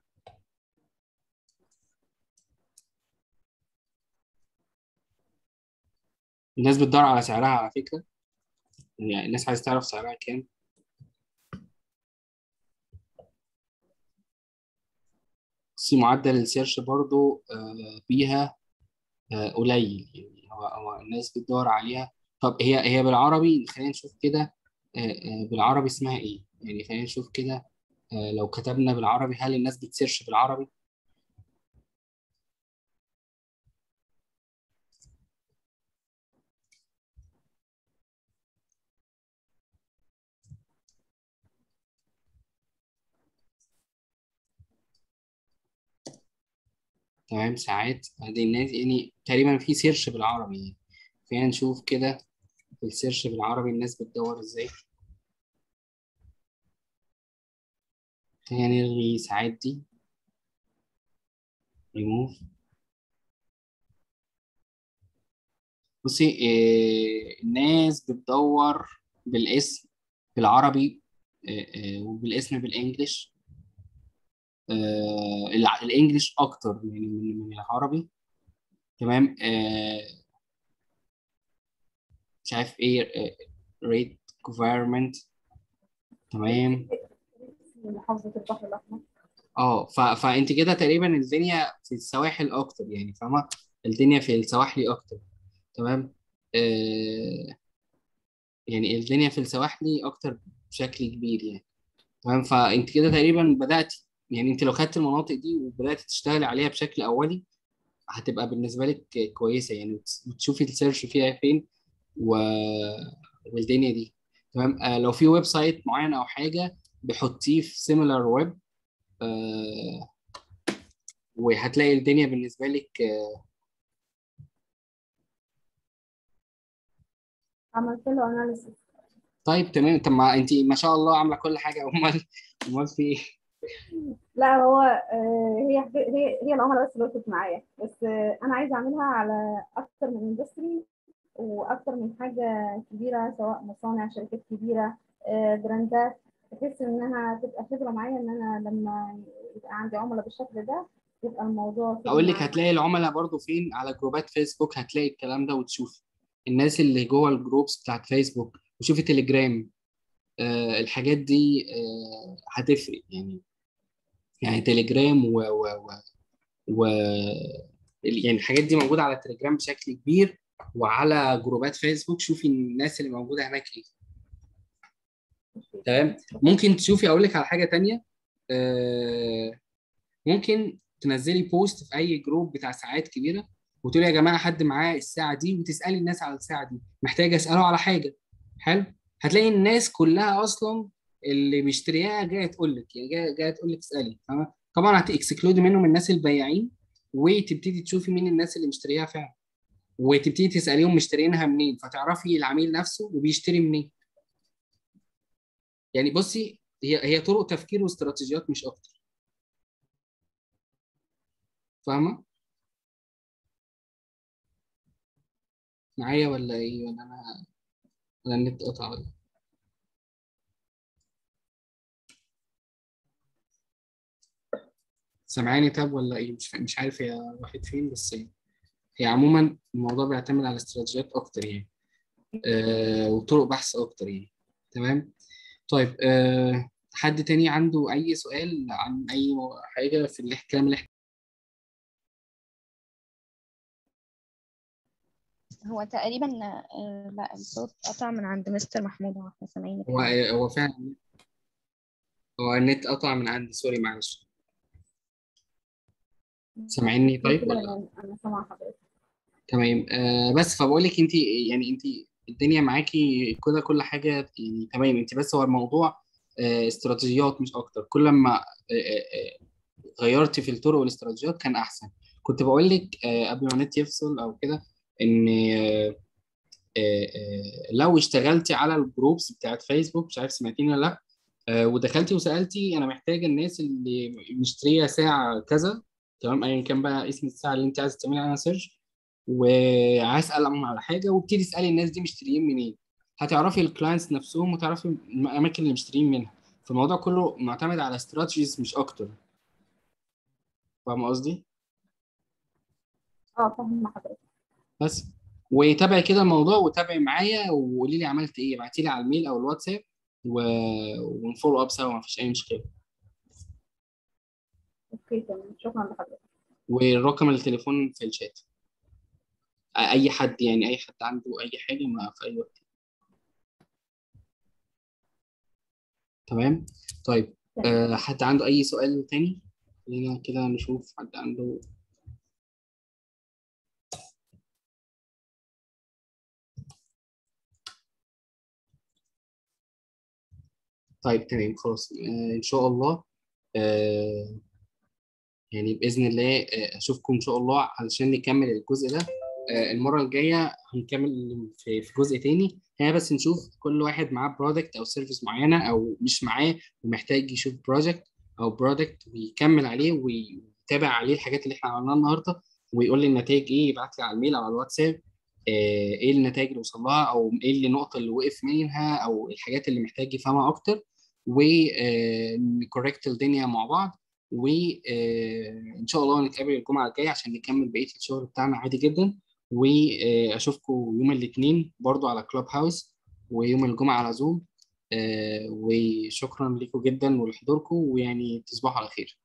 الناس بتدور على سعرها على فكرة يعني الناس عايز تعرف سعرها كام بس معدل السيرش برضو آه، بيها آه، قليل يعني هو هو الناس بتدور عليها طب هي هي بالعربي خلينا نشوف كده آه، بالعربي اسمها ايه يعني خلينا نشوف كده لو كتبنا بالعربي هل الناس بتسيرش بالعربي تمام ساعات دي الناس يعني تقريبا في سيرش بالعربي يعني خلينا نشوف كده في السيرش بالعربي الناس بتدور ازاي خلينا نلغي ساعات دي ريموف بصي إيه الناس بتدور بالاسم بالعربي إيه إيه وبالاسم بالانجلش آه الانجليش اكتر يعني من من العربي تمام آه مش عارف ايه ريت كوفيرمنت تمام محافظة البحر الأحمر اه فانت كده تقريبا الدنيا في السواحل اكتر يعني فاهمه الدنيا في السواحلي اكتر تمام آه يعني الدنيا في السواحلي اكتر بشكل كبير يعني تمام فانت كده تقريبا بداتي يعني انت لو خدت المناطق دي وبدات تشتغلي عليها بشكل اولي هتبقى بالنسبه لك كويسه يعني وتشوفي السيرش فيها فين و... والدنيا دي تمام آه لو في ويب سايت معين او حاجه بحطيه في سيميلار ويب آه وهتلاقي الدنيا بالنسبه لك آه عملت له اناليسيس طيب تمام طب ما انت ما شاء الله عامله كل حاجه امال امال في ايه لا هو آه، هي هي هي العملاء بس اللي وقفت معايا بس آه، انا عايزه اعملها على اكتر من اندستري واكتر من حاجه كبيره سواء مصانع شركات كبيره آه، براندات بحيث انها تبقى خبره معايا ان انا لما يبقى عندي عملاء بالشكل ده يبقى الموضوع اقول لك هتلاقي العملاء برضو فين على جروبات فيسبوك هتلاقي الكلام ده وتشوفي الناس اللي جوه الجروبس بتاعت فيسبوك وشوفي تليجرام آه الحاجات دي آه هتفرق يعني يعني تليجرام و, و, و, و يعني الحاجات دي موجوده على تليجرام بشكل كبير وعلى جروبات فيسبوك شوفي الناس اللي موجوده هناك ايه تمام ممكن تشوفي اقول لك على حاجه تانية آه ممكن تنزلي بوست في اي جروب بتاع ساعات كبيره وتقولي يا جماعه حد معاه الساعه دي وتسالي الناس على الساعه دي محتاجه اساله على حاجه حلو هتلاقي الناس كلها اصلا اللي بيشتريها جايه تقول لك يعني جايه جايه تقول لك اسالي طبعا هتكسكلود منهم الناس البياعين وتبتدي تشوفي مين الناس اللي مشتريها فعلا وتبتدي تساليهم مشترينها منين فتعرفي العميل نفسه وبيشتري منين يعني بصي هي هي طرق تفكير واستراتيجيات مش اكتر فاهمه معايا ولا ايه ولا انا ولا النت قطع ولا سامعاني طب ولا ايه مش مش عارف هي راحت فين بس هي هي عموما الموضوع بيعتمد على استراتيجيات اكتر يعني آه وطرق بحث اكتر يعني تمام طيب آه حد تاني عنده اي سؤال عن اي حاجه في الكلام اللي احنا هو تقريبا آه، لا الصوت قطع من عند مستر محمود هو احنا سامعينك هو هو فعلا هو النت قطع من عندي سوري معلش سامعيني طيب ولا انا سامعه حضرتك تمام آه بس فبقول لك انت يعني انت الدنيا معاكي كده كل حاجه يعني تمام انت بس هو الموضوع آه استراتيجيات مش اكتر كل ما آه آه غيرتي في الطرق والاستراتيجيات كان احسن كنت بقول لك آه قبل ما النت يفصل او كده ان آه آه لو اشتغلتي على الجروبس بتاعت فيسبوك مش عارف سمعتيني ولا لا آه ودخلتي وسالتي انا محتاجه الناس اللي مشتريه ساعه كذا تمام ايا كان بقى اسم الساعه اللي انت عايز تعملي عليها سيرش وعايز اسالهم على حاجه وابتدي اسالي الناس دي مشتريين منين هتعرفي الكلاينتس نفسهم وتعرفي الاماكن اللي مشترين منها فالموضوع كله معتمد على استراتيجيز مش اكتر فاهم قصدي؟ اه فاهمه حضرتك بس وتابعي كده الموضوع وتابعي معايا وقولي لي عملت ايه ابعتي لي على الميل او الواتساب و... ونفولو اب سوا مفيش اي مشكله اوكي تمام شكرا لحضرتك والرقم التليفون في الشات اي حد يعني اي حد عنده اي حاجه ما في اي وقت تمام طيب أه حد عنده اي سؤال تاني خلينا كده نشوف حد عنده طيب تمام خلاص آه ان شاء الله آه يعني باذن الله آه اشوفكم ان شاء الله علشان نكمل الجزء ده آه المره الجايه هنكمل في في جزء تاني هي بس نشوف كل واحد معاه برودكت او سيرفيس معينه او مش معاه ومحتاج يشوف بروجكت او برودكت ويكمل عليه ويتابع عليه الحاجات اللي احنا عملناها النهارده ويقول لي النتائج ايه يبعت لي على الميل او على الواتساب ايه النتائج اللي وصل لها او ايه النقطه اللي وقف منها او الحاجات اللي محتاج يفهمها اكتر ونكوركت الدنيا مع بعض وان شاء الله نتقابل الجمعه الجايه عشان نكمل بقيه الشغل بتاعنا عادي جدا واشوفكم يوم الاثنين برضو على كلوب هاوس ويوم الجمعه على زوم وشكرا لكم جدا ولحضوركم ويعني تصبحوا على خير